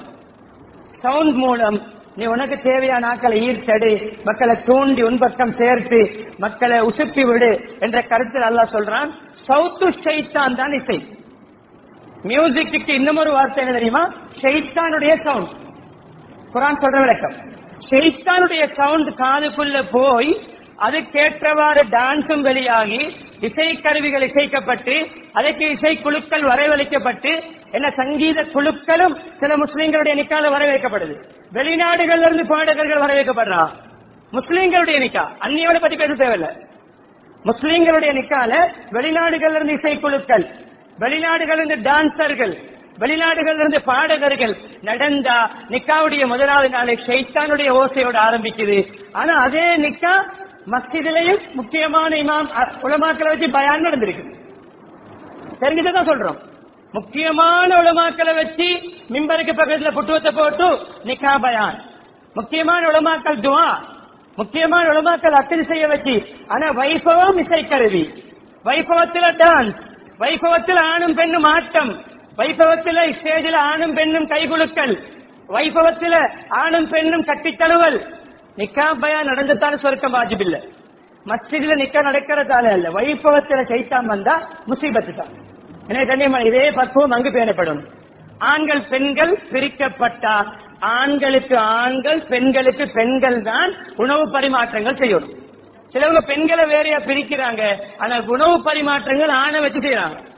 Speaker 1: சவுண்ட் மூலம் நீ உனக்கு தேவையான ஆக்களை ஈர்த்தடு மக்களை தூண்டி உன் பக்கம் சேர்த்து மக்களை உசுப்பி விடு என்ற கருத்தில் அல்லாஹ் சொல்றான் சவுத்து ஷைத்தான் தான் இசை மியூசிக்கு இன்னும் ஒரு வார்த்தை என்ன தெரியுமா ஷைத்தானுடைய சவுண்ட் குரான் சொல்ற விளக்கம் ஷெய்தானுடைய சவுண்ட் காதுக்குள்ள போய் அதுக்கேற்றவாறு டான்ஸும் வெளியாகி இசை கருவிகள் இசைக்கப்பட்டு அதற்கு இசை குழுக்கள் வரவழைக்கப்பட்டு என்ன சங்கீத குழுக்களும் சில முஸ்லிம்களுடைய நிக்கால வரவேற்கப்படுது வெளிநாடுகள்ல இருந்து பாடகர்கள் வரவேற்கப்படுறான் முஸ்லிம்களுடைய நிக்கா அந்நியோட பத்தி பேச தேவையில்லை முஸ்லிம்களுடைய நிக்கால வெளிநாடுகள்ல இருந்து இசைக்குழுக்கள் வெளிநாடுகள் இருந்து டான்சர்கள் வெளிநாடுகள்ல இருந்து பாடகர்கள் நடந்தா நிக்காவுடைய முதலாவது நாளை ஷைத்தானுடைய ஓசையோட ஆரம்பிக்குது ஆனா அதே நிக்கா மஸ்ஜிதிலையும் முக்கியமான இமாம் அ- உலமாக்களை வச்சு பயான் நடந்திருக்கு தெரிஞ்சுதான் சொல்றோம் முக்கியமான உலமாக்களை வச்சு மிம்பருக்கு பக்கத்துல புட்டுவத்தை போட்டு நிக்கா பயான் முக்கியமான உலமாக்கள் துவா முக்கியமான உலமாக்கள் அக்கல் செய்ய வச்சு ஆனா வைபவம் இசைக்கருவி வைபவத்துல டான்ஸ் வைபவத்தில் ஆணும் பெண்ணும் ஆட்டம் வைபவத்தில் ஸ்டேஜில் ஆணும் பெண்ணும் கைகுலுக்கல் வைபவத்தில் ஆணும் பெண்ணும் கட்டித்தழுவல் நிக்கா பயான் நடந்துத்தான சொர்க்கம் வாஜிபில்லை மஸ்ஜிதுல நிக்க நடக்கிறதால அல்ல வைபவத்துல சைத்தான் வந்தா முசீபத்து தான் எனவே கண்ணியமான இதே பக்குவம் அங்கு பேணப்படும் ஆண்கள் பெண்கள் பிரிக்கப்பட்டா ஆண்களுக்கு ஆண்கள் பெண்களுக்கு பெண்கள் தான் உணவு பரிமாற்றங்கள் செய்யணும் சிலவங்க பெண்களை வேறையா பிரிக்கிறாங்க ஆனா உணவு பரிமாற்றங்கள் ஆணை வச்சு செய்யறாங்க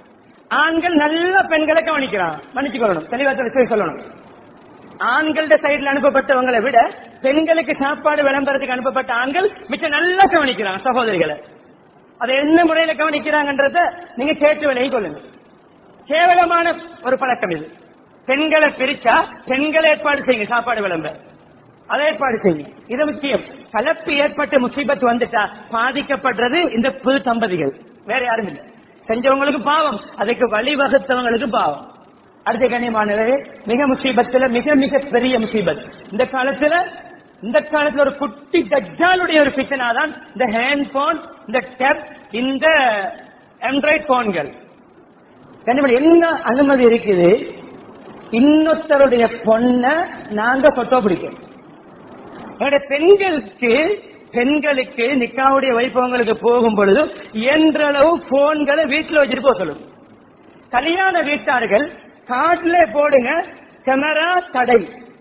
Speaker 1: ஆண்கள் நல்ல பெண்களை கவனிக்கிறான் மன்னிச்சு கொள்ளணும் தெளிவா சொல்லி சொல்லணும் ஆண்களோட சைடுல அனுப்பப்பட்டவங்களை விட பெண்களுக்கு சாப்பாடு விளம்பரத்துக்கு அனுப்பப்பட்ட ஆண்கள் மிச்சம் நல்லா கவனிக்கிறாங்க சகோதரிகளை அதை என்ன முறையில கவனிக்கிறாங்கன்றத நீங்க கேட்டு விலகி கொள்ளுங்க கேவலமான ஒரு பழக்கம் இது பெண்களை பிரிச்சா பெண்களை ஏற்பாடு செய்யுங்க சாப்பாடு விளம்பரம் அதை ஏற்பாடு செய்யுங்க இது முக்கியம் கலப்பு ஏற்பட்டு முசீபத் வந்துட்டா பாதிக்கப்படுறது இந்த புது தம்பதிகள் வேற யாரும் இல்லை செஞ்சவங்களுக்கு பாவம் அதுக்கு வழிவகுத்தவங்களுக்கு பாவம் அடுத்த கண்ணியமானது மிக முசீபத்துல மிக மிக பெரிய முசீபத் இந்த காலத்துல இந்த காலத்துல ஒரு குட்டி தஜ்ஜாலுடைய ஒரு பிச்சனா தான் இந்த ஹேண்ட் போன் இந்த டேப் இந்த ஆண்ட்ராய்ட் போன்கள் கண்டிப்பா என்ன அனுமதி இருக்குது இன்னொருத்தருடைய பொண்ண நாங்க போட்டோ பிடிக்கணும் என்னுடைய பெண்களுக்கு பெண்களுக்கு நிக்காவுடைய வைபவங்களுக்கு போகும் பொழுது இயன்ற அளவு போன்களை வீட்டுல வச்சுட்டு போக சொல்லும் கல்யாண வீட்டார்கள் கார்டுல போடுங்க கேமரா தடை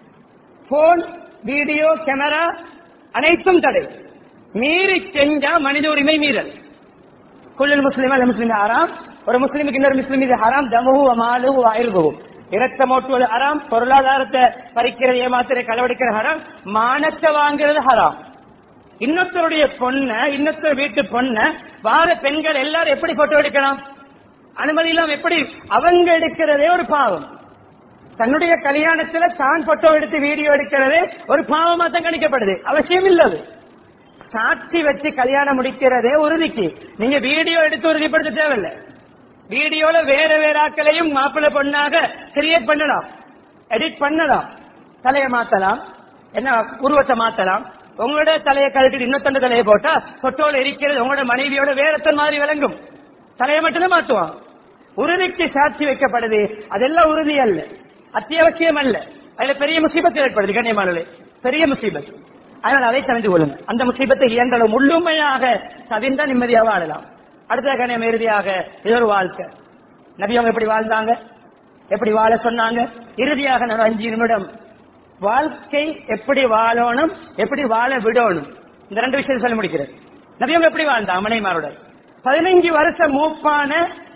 Speaker 1: போன் வீடியோ கேமரா அனைத்தும் தடை மீறி செஞ்சா மனித உரிமை மீறல் குள்ளல் முஸ்லிம் அல்ல முஸ்லிம் ஹராம் ஒரு முஸ்லிமுக்கு இன்னொரு முஸ்லிம் இது ஹராம் தமுகு அமாலு ஆயுர்பு இரத்தம் ஓட்டுவது ஹராம் பொருளாதாரத்தை பறிக்கிறது ஏமாத்துற களவெடுக்கிற ஹராம் மானத்தை வாங்குறது ஹராம் இன்னொருத்தருடைய பொண்ண இன்னொருத்தர் வீட்டு பொண்ண வார பெண்கள் எல்லாரும் எப்படி போட்டோ எடுக்கலாம் அனுமதி இல்லாம எப்படி அவங்க எடுக்கிறதே ஒரு பாவம் தன்னுடைய கல்யாணத்துல தான் போட்டோ எடுத்து வீடியோ எடுக்கிறதே ஒரு பாவமா தான் கணிக்கப்படுது அவசியம் இல்லது சாட்சி வச்சு கல்யாணம் முடிக்கிறதே உறுதிக்கு நீங்க வீடியோ எடுத்து உறுதிப்படுத்த தேவையில்லை வீடியோல வேற வேற ஆட்களையும் மாப்பிள்ளை பொண்ணாக கிரியேட் பண்ணலாம் எடிட் பண்ணலாம் தலையை மாத்தலாம் என்ன உருவத்தை மாத்தலாம் உங்களோட தலையை கழட்டிட்டு இன்னொத்தண்ட தலையை போட்டா சொட்டோல இருக்கிறது உங்களோட மனைவியோட வேறத்தன் மாதிரி விளங்கும் தலையை மட்டும்தான் மாத்துவான் உறுதிக்கு சாட்சி வைக்கப்படுது அதெல்லாம் உறுதி அல்ல அத்தியாவசியம் அல்ல அதுல பெரிய முசீபத்து ஏற்படுது கண்ணியமானே பெரிய முசீபத் அதனால் அதை தெரிந்து கொள்ளுங்க அந்த முசீபத்தை இயன்றளவு முழுமையாக தவிர்ந்தா நிம்மதியாக வாழலாம் அடுத்த கண்ணியம் இறுதியாக இது ஒரு வாழ்க்கை நபி அவங்க எப்படி வாழ்ந்தாங்க எப்படி வாழ சொன்னாங்க இறுதியாக நான் அஞ்சு நிமிடம் வாழ்க்கை எப்படி வாழணும் எப்படி வாழ விடணும் இந்த ரெண்டு விஷயம் சொல்ல முடிக்கிறது நபியம் எப்படி வாழ்ந்தாங்க மனைமாரோட பதினைஞ்சு வருஷம் மூப்பான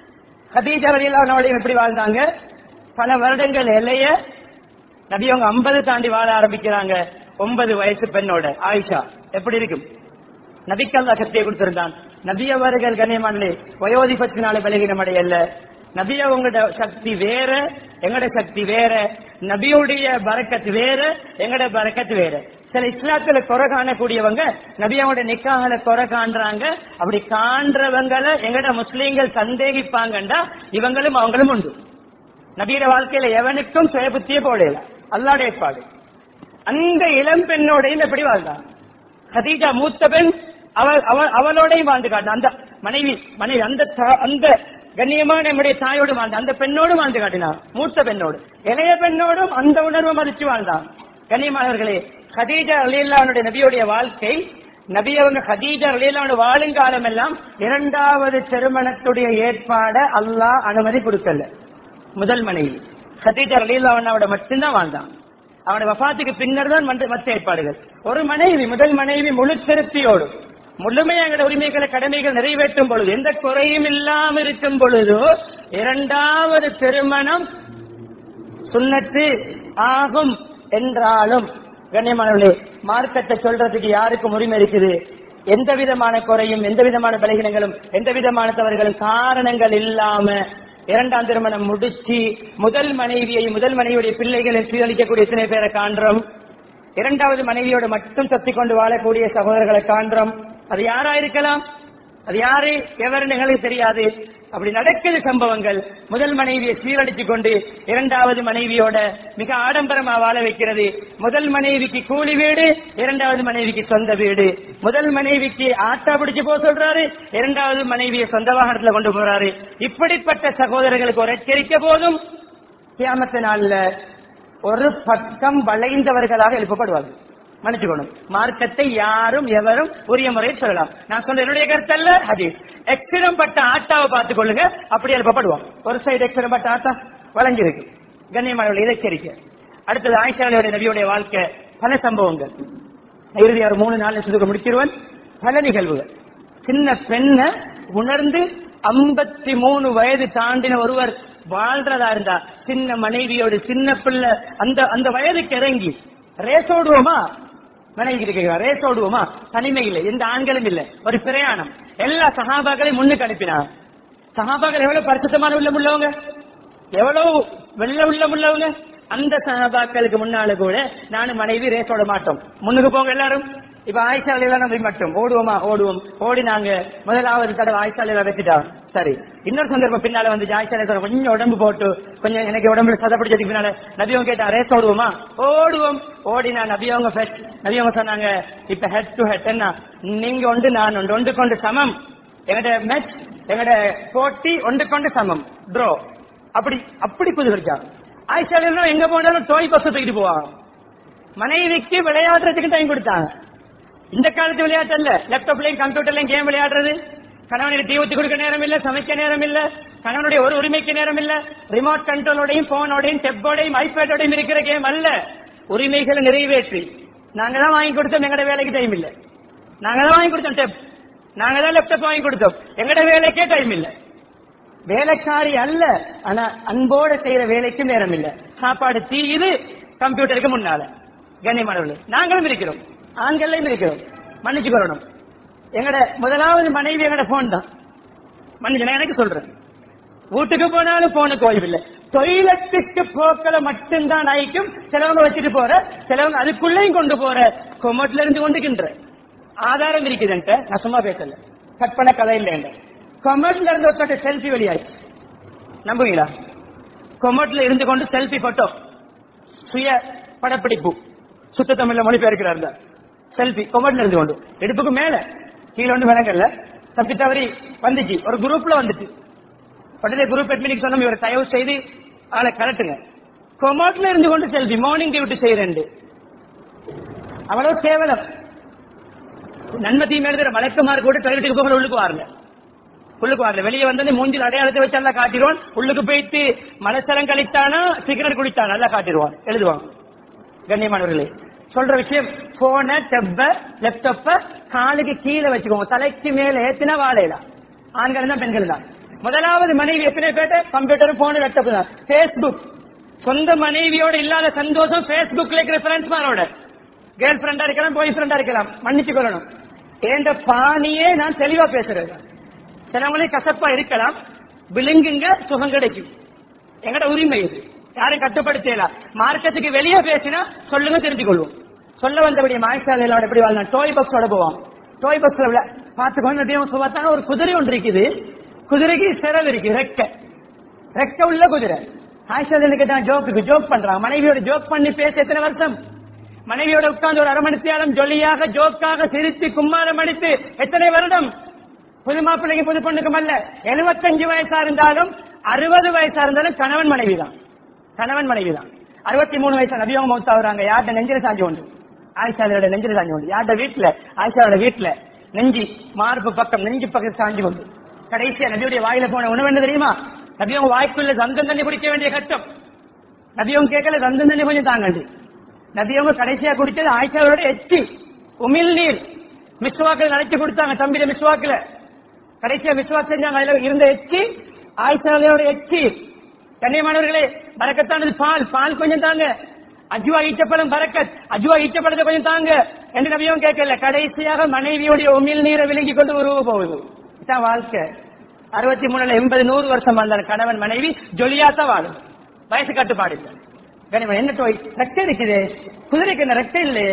Speaker 1: ஹதீஜா ரலியல்லாஹு எப்படி வாழ்ந்தாங்க பல வருடங்கள் எல்லைய நபி அவங்க ஐம்பது தாண்டி வாழ ஆரம்பிக்கிறாங்க ஒன்பது வயசு பெண்ணோட ஆயிஷா எப்படி இருக்கும் நபிக்கல்லா சக்தியை கொடுத்திருந்தான் நபி அவர்கள் கண்ணியமானே வயோதிபத்தினால விலகினம் அடையல்ல நபி அவங்களோட சக்தி வேற எங்கட சக்தி வேற நபியுடைய பரக்கத்து வேற எங்கட பரக்கத்து வேற சில இஸ்லாத்துல குறை காணக்கூடியவங்க நபி அவங்களோட நிக்காகல குறை காண்றாங்க அப்படி காண்றவங்களை எங்கட முஸ்லீம்கள் சந்தேகிப்பாங்கண்டா இவங்களும் அவங்களும் உண்டு நபியோட வாழ்க்கையில எவனுக்கும் சுய புத்தியே போடல அல்லாட ஏற்பாடு அந்த இளம் பெண்ணோடையும் எப்படி வாழ்ந்தான் ஹதீஜா மூத்த பெண் அவள் அவள் அவளோடையும் வாழ்ந்து காட்டினான் அந்த மனைவி மனைவி அந்த தா- அந்த கண்ணியமான நம்முடைய தாயோடு வாழ்ந்தான் அந்த பெண்ணோடு வாழ்ந்து காட்டினான் மூத்த பெண்ணோடு இளைய பெண்ணோடும் அந்த உணர்வை மதிச்சு வாழ்ந்தான் கண்ணியமானவர்களே ஹதீஜா அலியல்லாவுடைய நபியுடைய வாழ்க்கை நபி அவங்க ஹதீஜா அலியல்லாவோட வாழுங்காலம் எல்லாம் இரண்டாவது திருமணத்துடைய ஏற்பாட அல்லாஹ் அனுமதி கொடுக்கல முதல் மனைவி ஹதீஜா அலியல்லாவோட மட்டும்தான் வாழ்ந்தான் அவனுடைய வஃபாத்துக்கு பின்னர் தான் மற்ற மற்ற ஏற்பாடுகள் ஒரு மனைவி முதல் மனைவி முழு திருப்தியோடு முழுமையாக எங்களுடைய உரிமைகளை கடமைகள் நிறைவேற்றும் பொழுது எந்த குறையும் இல்லாம இருக்கும் பொழுது இரண்டாவது திருமணம் சுண்ணத்து ஆகும் என்றாலும் கண்ணியமானவர்களே மார்க்கத்தை சொல்றதுக்கு யாருக்கும் உரிமை இருக்குது எந்த விதமான குறையும் எந்த விதமான பலகீனங்களும் எந்த விதமான தவறுகளும் காரணங்கள் இல்லாம இரண்டாம் திருமணம் முடிச்சு முதல் மனைவியை முதல் மனைவியுடைய பிள்ளைகளை சீரழிக்கக்கூடிய எத்தனை பேரை காண்றோம் இரண்டாவது மனைவியோடு மட்டும் தத்திக் கொண்டு வாழக்கூடிய சகோதரர்களை காண்றோம் அது யாரா இருக்கலாம் அது யாரு எவருன்னு எங்களுக்கு தெரியாது அப்படி நடக்குது சம்பவங்கள் முதல் மனைவியை சீரழித்துக் கொண்டு இரண்டாவது மனைவியோட மிக ஆடம்பரமா வாழ வைக்கிறது முதல் மனைவிக்கு கூலி வீடு இரண்டாவது மனைவிக்கு சொந்த வீடு முதல் மனைவிக்கு ஆட்டா பிடிச்சு போக சொல்றாரு இரண்டாவது மனைவியை சொந்த வாகனத்துல கொண்டு போறாரு இப்படிப்பட்ட சகோதரர்களுக்கு ஒரு எச்சரிக்கை போதும் கியாமத்து நாள்ல ஒரு பக்கம் வளைந்தவர்களாக எழுப்பப்படுவார்கள் மன்னிச்சுக்கணும் மார்க்கத்தை யாரும் எவரும் உரிய முறையில் சொல்லலாம் நான் சொன்ன என்னுடைய கருத்தல்ல ஹதீஸ் எக்ஸிடம் பட்ட ஆட்டாவை பார்த்துக் கொள்ளுங்க அப்படி எழுப்பப்படுவோம் ஒரு சைடு எக்ஸிடம் பட்ட ஆட்டா வழங்கியிருக்கு கண்ணியமான எச்சரிக்கை அடுத்தது ஆயிஷாவுடைய நபியுடைய வாழ்க்கை பல சம்பவங்கள் இறுதி ஒரு மூணு நாலு சுதுக்க முடிச்சிருவன் பல நிகழ்வுகள் சின்ன பெண்ணை உணர்ந்து ஐம்பத்தி மூணு வயது தாண்டின ஒருவர் வாழ்றதா இருந்தா சின்ன மனைவியோடு சின்ன பிள்ளை அந்த அந்த வயதுக்கு இறங்கி ரேஸ் ஓடுவோமா மனைவி கேட்கிறார் ரேஸ் ஓடுவோமா தனிமை இல்லை எந்த ஆண்களும் இல்லை ஒரு பிரயாணம் எல்லா சகாபாக்களையும் முன்னுக்கு அனுப்பினார் சகாபாக்கள் எவ்வளவு பரிசுத்தமான உள்ளம் உள்ளவங்க எவ்வளவு வெள்ள உள்ளம் உள்ளவங்க அந்த சகாபாக்களுக்கு முன்னால கூட நானும் மனைவி ரேஸ் ஓட மாட்டோம் முன்னுக்கு போங்க எல்லாரும் இப்ப ஆயிஷாலையில நம்ம மட்டும் ஓடுவோமா ஓடுவோம் ஓடி நாங்க முதலாவது தடவை ஆயிஷாலையில வச்சுட்டோம் சரி இன்னொரு சந்தர்ப்பம் பின்னால வந்து ஆயிஷாலை கொஞ்சம் உடம்பு போட்டு கொஞ்சம் எனக்கு உடம்புல சதை பிடிச்சதுக்கு பின்னால நபியவங்க கேட்டா ரேஸ் ஓடுவோமா ஓடுவோம் ஓடினா நபியவங்க ஃபர்ஸ்ட் நபியவங்க சொன்னாங்க இப்ப ஹெட் டு ஹெட் என்ன நீங்க ஒன்று நான் ஒன்று ஒன்று கொண்டு சமம் எங்கட மேட்ச் எங்கட போட்டி ஒன்று கொண்டு சமம் ட்ரோ அப்படி அப்படி புது வச்சாங்க ஆயிஷாலையில எங்க போனாலும் டோய் பஸ் தூக்கிட்டு போவாங்க மனைவிக்கு விளையாடுறதுக்கு டைம் கொடுத்தாங்க இந்த காலத்து விளையாட்டு அல்ல லேப்டாப்லயும் கம்ப்யூட்டர்லயும் கேம் விளையாடுறது கணவனுக்கு தீ ஊத்தி கொடுக்க நேரம் இல்ல சமைக்க நேரம் இல்ல கணவனுடைய ஒரு உரிமைக்கு நேரம் இல்ல ரிமோட் கண்ட்ரோலோடையும் போனோடையும் டெப்போடையும் ஐபேடோடையும் இருக்கிற கேம் அல்ல உரிமைகளை நிறைவேற்றி நாங்க தான் வாங்கி கொடுத்தோம் எங்கட வேலைக்கு டைம் இல்ல நாங்க தான் வாங்கி கொடுத்தோம் டெப் நாங்க தான் லேப்டாப் வாங்கி கொடுத்தோம் எங்கட வேலைக்கே டைம் இல்ல வேலைக்காரி அல்ல ஆனா அன்போட செய்யற வேலைக்கும் நேரம் இல்ல சாப்பாடு தீ இது கம்ப்யூட்டருக்கு முன்னால கண்ணியமானவர்களே நாங்களும் இருக்கிறோம் ஆண்கள்லையும் இருக்கிறோம் மன்னிச்சு கொள்ளணும் எங்கட முதலாவது மனைவி எங்கட போன் தான் மன்னிச்சு நான் எனக்கு சொல்றேன் வீட்டுக்கு போனாலும் போனுக்கு ஓய்வு இல்லை டொய்லெட்டுக்கு போக்களை மட்டும்தான் நயிக்கும் சிலவங்க வச்சுட்டு போற சிலவங்க அதுக்குள்ளேயும் கொண்டு போற கொமட்ல இருந்து கொண்டுக்கின்ற ஆதாரம் இருக்குதுன்ட்டு நான் சும்மா பேசல கற்பனை கதை இல்லைன்ற கொமட்ல இருந்து ஒருத்தட்ட செல்ஃபி வெளியாச்சு நம்புவீங்களா கொமட்ல இருந்து கொண்டு செல்ஃபி போட்டோ சுய படப்பிடிப்பு சுத்த தமிழ்ல மொழிபெயர்க்கிறார் செல்ஃபி கொமட்ல இருந்து கொண்டு இடுப்புக்கு மேல கீழே ஒன்று விளங்கல்ல தப்பி தவறி வந்துச்சு ஒரு குரூப்ல வந்துச்சு உடனே குரூப் அட்மினிக்கு சொன்னோம் இவரை தயவு செய்து ஆளை கலட்டுங்க கொமோட்ல இருந்து கொண்டு செல்ஃபி மார்னிங் டியூட்டி செய்யறேன் அவ்வளவு கேவலம் நன்மை தீமை எழுதுற மலைக்குமார் கூட டாய்லெட்டுக்கு போக உள்ளுக்கு வாருங்க உள்ளுக்கு வாருங்க வெளியே வந்து மூஞ்சில் அடையாளத்தை வச்சு எல்லாம் காட்டிடுவான் உள்ளுக்கு போயிட்டு மலசலம் கழித்தானா சிகரெட் குடித்தானா எல்லாம் காட்டிடுவான் எழுதுவான் கண்ணியமானவர்களே சொல்ற விஷயம் போன டெப்ப லேப்டாப்ப காலுக்கு கீழே வச்சுக்கோங்க தலைக்கு மேல ஏத்தினா வாழையிலாம் ஆண்கள் தான் பெண்கள் தான் முதலாவது மனைவி எத்தனை பேட்ட கம்ப்யூட்டர் போன லேப்டாப் தான் பேஸ்புக் சொந்த மனைவியோட இல்லாத சந்தோஷம் பேஸ்புக்ல இருக்கிற ஃப்ரெண்ட்ஸ் மாரோட கேர்ள் ஃப்ரெண்டா இருக்கலாம் பாய் ஃப்ரெண்டா இருக்கலாம் மன்னிச்சு கொள்ளணும் என்ற பாணியே நான் தெளிவா பேசுறது சிலவங்களே கசப்பா இருக்கலாம் விழுங்குங்க சுகம் கிடைக்கும் எங்கட உரிமை இது யாரும் கட்டுப்படுத்தலாம் மார்க்கத்துக்கு வெளியே பேசினா சொல்லுங்க தெரிஞ்சு கொள்வோம் சொல்ல வந்தபடி மாய்ச்சாலையோட எப்படி வாழ்ந்தான் டோய் பக்ஸோட போவான் டோய் பக்ஸ்ல பார்த்துக்கோங்க அப்படியே சுகத்தான ஒரு குதிரை ஒன்று இருக்குது குதிரைக்கு சிறவு இருக்கு ரெக்க ரெக்க உள்ள குதிரை ஆயிஷா கேட்டா ஜோக்குக்கு ஜோக் பண்றான் மனைவியோட ஜோக் பண்ணி பேச எத்தனை வருஷம் மனைவியோட உட்கார்ந்து ஒரு அரை மணி நேரம் ஜொலியாக ஜோக்காக சிரித்து கும்மாரம் அடித்து எத்தனை வருடம் புது மாப்பிள்ளைக்கு புது பொண்ணுக்கும் அல்ல எழுபத்தஞ்சு வயசா இருந்தாலும் அறுபது வயசா இருந்தாலும் கணவன் மனைவி தான் கணவன் மனைவி தான் அறுபத்தி மூணு வயசா நபியவங்க மௌத்தாவுறாங்க யார்கிட்ட நெஞ்சில சாஞ்சி உண்டு ஆயிஷாவோட நெஞ்சில சாஞ்சி உண்டு யார்கிட்ட வீட்டுல ஆயிஷாவோட வீட்டுல நெஞ்சி மார்பு பக்கம் நெஞ்சு பக்கம் சாஞ்சி உண்டு கடைசியா நபியுடைய வாயில போன உணவு என்ன தெரியுமா நபியவங்க வாய்க்குள்ள சந்தம் தண்ணி குடிக்க வேண்டிய கட்டம் நபியவங்க கேட்கல சந்தம் தண்ணி கொஞ்சம் தாங்கண்டு நபியவங்க கடைசியா குடிச்சது ஆயிஷாவோட எச்சி உமிழ் நீர் மிஸ்வாக்கில் நினைச்சு கொடுத்தாங்க தம்பியில மிஸ்வாக்கில் கடைசியா மிஸ்வாக் செஞ்சாங்க அதுல இருந்த எச்சி ஆயிஷாவோட எச்சி கண்ணியமானவர்களே பறக்கத்தானது பால் பால் கொஞ்சம் தாங்க அஜுவா ஈச்சப்பழம் பறக்கத் அஜுவா ஈச்சப்பழத்தை கொஞ்சம் தாங்க என்று நபியும் கேட்கல கடைசியாக மனைவியுடைய உமிழ் நீரை விலகி கொண்டு உருவ போகுது இதான் வாழ்க்கை அறுபத்தி மூணுல எண்பது நூறு வருஷம் வாழ்ந்தார் கணவன் மனைவி ஜொலியாத்தான் வாழும் வயசு கட்டுப்பாடு இல்லை கனிமன் என்ன டோய் ரெக்கை இருக்குது குதிரைக்கு என்ன ரெக்கை இல்லையே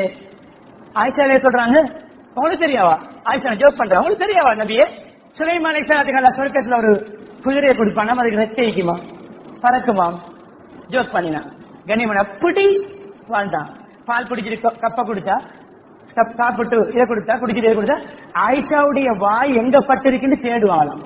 Speaker 1: ஆயிஷாவே சொல்றாங்க உங்களுக்கு தெரியாவா ஆயிஷா ஜோக் பண்றாங்க உங்களுக்கு தெரியாவா நபியே சுலைமான் அலைசாத்துக்கு சொர்க்கத்துல ஒரு குதிரையை கொடுப்பானா அதுக்கு ரெக்கை வைக்குமா பறக்குமா ஜோக் பண்ணினா கனிமன் அப்படி வாழ்ந்தான் பால் குடிச்சிட்டு கப்- கப்ப குடிச்சா கப் சாப்பிட்டு இதை கொடுத்தா குடிச்சிட்டு இதை கொடுத்தா ஆயிஷாவுடைய வாய் எங்க பட்டு இருக்குன்னு தேடுவாங்களாம்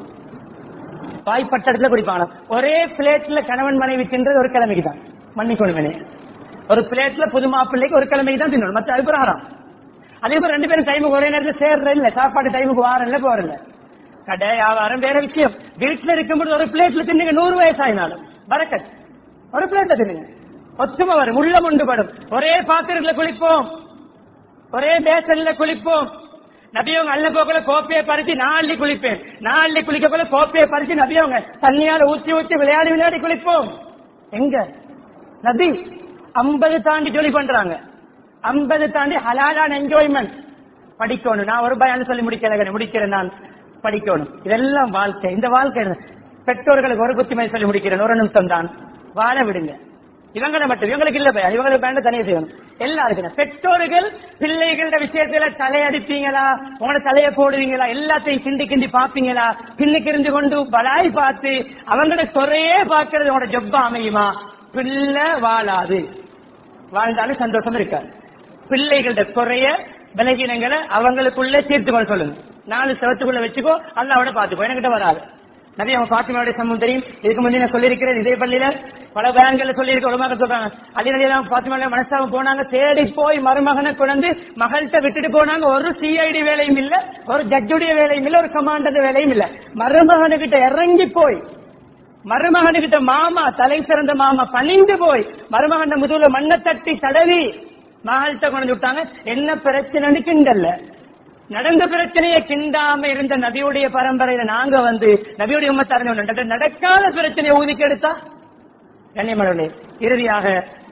Speaker 1: வாய் பட்ட இடத்துல குடிப்பாங்களாம் ஒரே பிளேட்ல கணவன் மனைவி தின்றது ஒரு கிழமைக்கு தான் மன்னிக்கொள்வேனே ஒரு பிளேட்ல புது மாப்பிள்ளைக்கு ஒரு கிழமைக்கு தான் தின்னணும் மத்த அது பிரகாரம் அதே மாதிரி ரெண்டு பேரும் டைமுக்கு ஒரே நேரத்தில் சேர்ற இல்ல சாப்பாடு டைமுக்கு வாரம் இல்ல போற இல்ல கடை வியாபாரம் வேற விஷயம் வீட்டுல இருக்கும்போது ஒரு பிளேட்ல தின்னுங்க நூறு வயசாயினாலும் பரக்கத் ஒரு பிளேட்ல தின்னுங்க ஒத்துமை வரும் உள்ளம் உண்டுபடும் ஒரே பாத்திரத்துல குளிப்போம் ஒரே பேசன்ல குளிப்போம் நபியவங்க அல்ல போக்கல கோப்பையை பறிச்சு நான் அள்ளி குளிப்பேன் நான் அள்ளி குளிக்க போல கோப்பையை பறிச்சு நபியவங்க தண்ணியால ஊத்தி ஊத்தி விளையாடி விளையாடி குளிப்போம் எங்க நபி ஐம்பது தாண்டி ஜொலி பண்றாங்க ஐம்பது தாண்டி ஹலாலான என்ஜாய்மெண்ட் படிக்கணும் நான் ஒரு பயான் சொல்லி முடிக்கல முடிக்கிறேன் நான் படிக்கணும் இதெல்லாம் வாழ்க்கை இந்த வாழ்க்கை பெற்றோர்களுக்கு ஒரு புத்திமை சொல்லி முடிக்கிறேன் ஒரு நிமிஷம் தான் வாழ விடுங்க இவங்களை மட்டும் இவங்களுக்கு இல்ல பையன் இவங்களுக்கு பேண்ட தனியாக செய்யணும் எல்லாருக்கும் பெற்றோர்கள் பிள்ளைகளோட விஷயத்துல தலையடிப்பீங்களா உங்களோட தலையை போடுவீங்களா எல்லாத்தையும் கிண்டி கிண்டி பாப்பீங்களா பின்னுக்கு இருந்து கொண்டு பலாய் பார்த்து அவங்களோட சொறையே பார்க்கறது உங்களோட ஜொப்பா அமையுமா பிள்ளை வாழாது வாழ்ந்தாலும் சந்தோஷம் இருக்காது பிள்ளைகளோட குறைய பலகீனங்களை அவங்களுக்குள்ள தீர்த்து கொள்ள சொல்லுங்க நாலு செவத்துக்குள்ள வச்சுக்கோ அல்லாவோட பாத்துக்கோ என்கிட்ட வராது நிறைய அவன் பாத்திமாவுடைய சம்பவம் தெரியும் இதுக்கு முந்தைய நான் சொல்லியிருக்கிறேன் இதே பள்ளியில பல பேங்கள்ல சொல்லியிருக்க உலமாக சொல்றாங்க அலி நடிகை பாத்திமாவுடைய மனசாவும் போனாங்க தேடி போய் மருமகனை கொண்டு மகள்கிட்ட விட்டுட்டு போனாங்க ஒரு சிஐடி வேலையும் இல்ல ஒரு ஜட்ஜுடைய வேலையும் இல்ல ஒரு கமாண்டர் வேலையும் இல்ல மருமகனுக்கிட்ட இறங்கி போய் மருமகனுக்கிட்ட மாமா தலை சிறந்த மாமா பணிந்து போய் மருமகன் முதுகுல மண்ணை தட்டி தடவி மகள்கிட்ட கொண்டு விட்டாங்க என்ன பிரச்சனைன்னு கிண்டல்ல நடந்த பிரச்சனையை கிண்டாம இருந்த நபியுடைய பரம்பரையில நாங்க வந்து நபியுடைய உம்மத்தை அறிஞ்சு நடக்காத பிரச்சனையை ஊதிக்கு எடுத்தா கண்ணியமனே இறுதியாக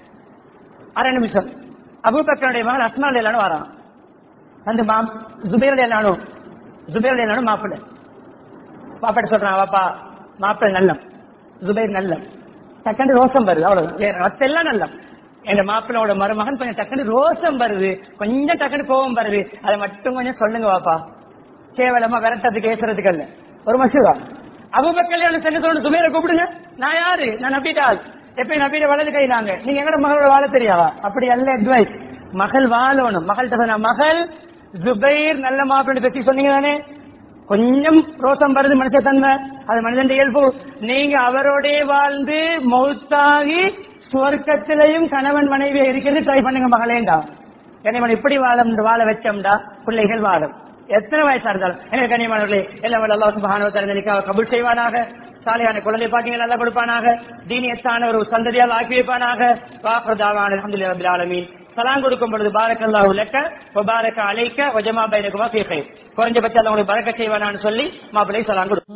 Speaker 1: அரை நிமிஷம் அபுபக்கருடைய மகன் அஸ்மால் எல்லாரும் வரான் அந்த மாம் ஜுபேர் எல்லாரும் ஜுபேர் எல்லாரும் மாப்பிள்ள பாப்பாட்ட சொல்றான் வாப்பா மாப்பிள்ள நல்லம் ஜுபைர் நல்லம் டக்குனு ரோசம் வருது அவ்வளவு மத்தெல்லாம் நல்லம் எங்க மாப்பிள்ளோட மருமகன் கொஞ்சம் டக்குனு ரோசம் வருது கொஞ்சம் டக்குனு கோபம் வருது அதை மட்டும் கொஞ்சம் சொல்லுங்க வாப்பா கேவலமா விரட்டத்துக்கு ஏசுறதுக்கு அல்ல ஒரு மசூதா அபுபக்கல்யாணம் சென்று சொல்லணும் சுமேரை கூப்பிடுங்க நான் யாரு நான் நம்பிட்டால் எப்பயும் நம்பிட்ட வலது கை நாங்க நீங்க எங்கட மகளோட வாழ தெரியாவா அப்படி அல்ல அட்வைஸ் மகள் வாழணும் மகள்கிட்ட சொன்ன மகள் ஜுபைர் நல்ல மாப்பிள்ளை பத்தி சொன்னீங்க தானே கொஞ்சம் ரோசம் வருது மனுஷ தன்மை அது மனிதன் இயல்பு நீங்க அவரோடே வாழ்ந்து மௌத்தாகி சுவர்க்கத்திலையும் கணவன் மனைவி இருக்கிறது ட்ரை பண்ணுங்க மகளேண்டா கனிமன் இப்படி வாழ வாழ வச்சோம்டா பிள்ளைகள் வாழும் எத்தனை வயசா இருந்தாலும் எனக்கு கனிமனவர்களே எல்லாம் வல்ல அல்லாஹ் சுப்ஹானஹு வ தஆலா நிக்காஹ் கபூல் செய்வானாக சாலியான குழந்தை பாக்கியங்கள் நல்லா கொடுப்பானாக தீனியத்தான ஒரு சந்ததியால் ஆக்கி வைப்பானாக வாக்குதாவான அல்ஹம்துலில்லாஹி ரப்பில் ஆலமீன் சலாம் கொடுக்கும் பொழுது பாரக்கல்லாஹு லக்க வ பாரக அலைக்க வ ஜமா பைனகுமா ஃபீ கைர் குறைஞ்சபட்சம் அல்லாஹ் உங்களுக்கு பரக்க செய்வானான்னு சொல்லி மாப்பிள்ளை சலாம் கொடு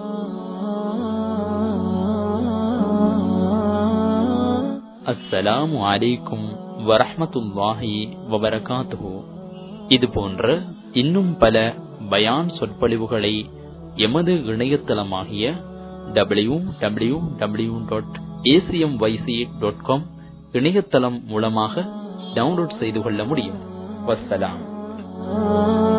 Speaker 2: அஸ்ஸலாமு அலைக்கும் வரஹ்மத்துல்லாஹி வபரகாத்துஹு இது போன்ற இன்னும் பல பயான் சொற்பொழிவுகளை எமது இணையதளமாகிய W W W dot ACM YC dot com இணையதளம் மூலமாக டவுன்லோட் செய்து கொள்ள முடியும் வஸ்ஸலாம்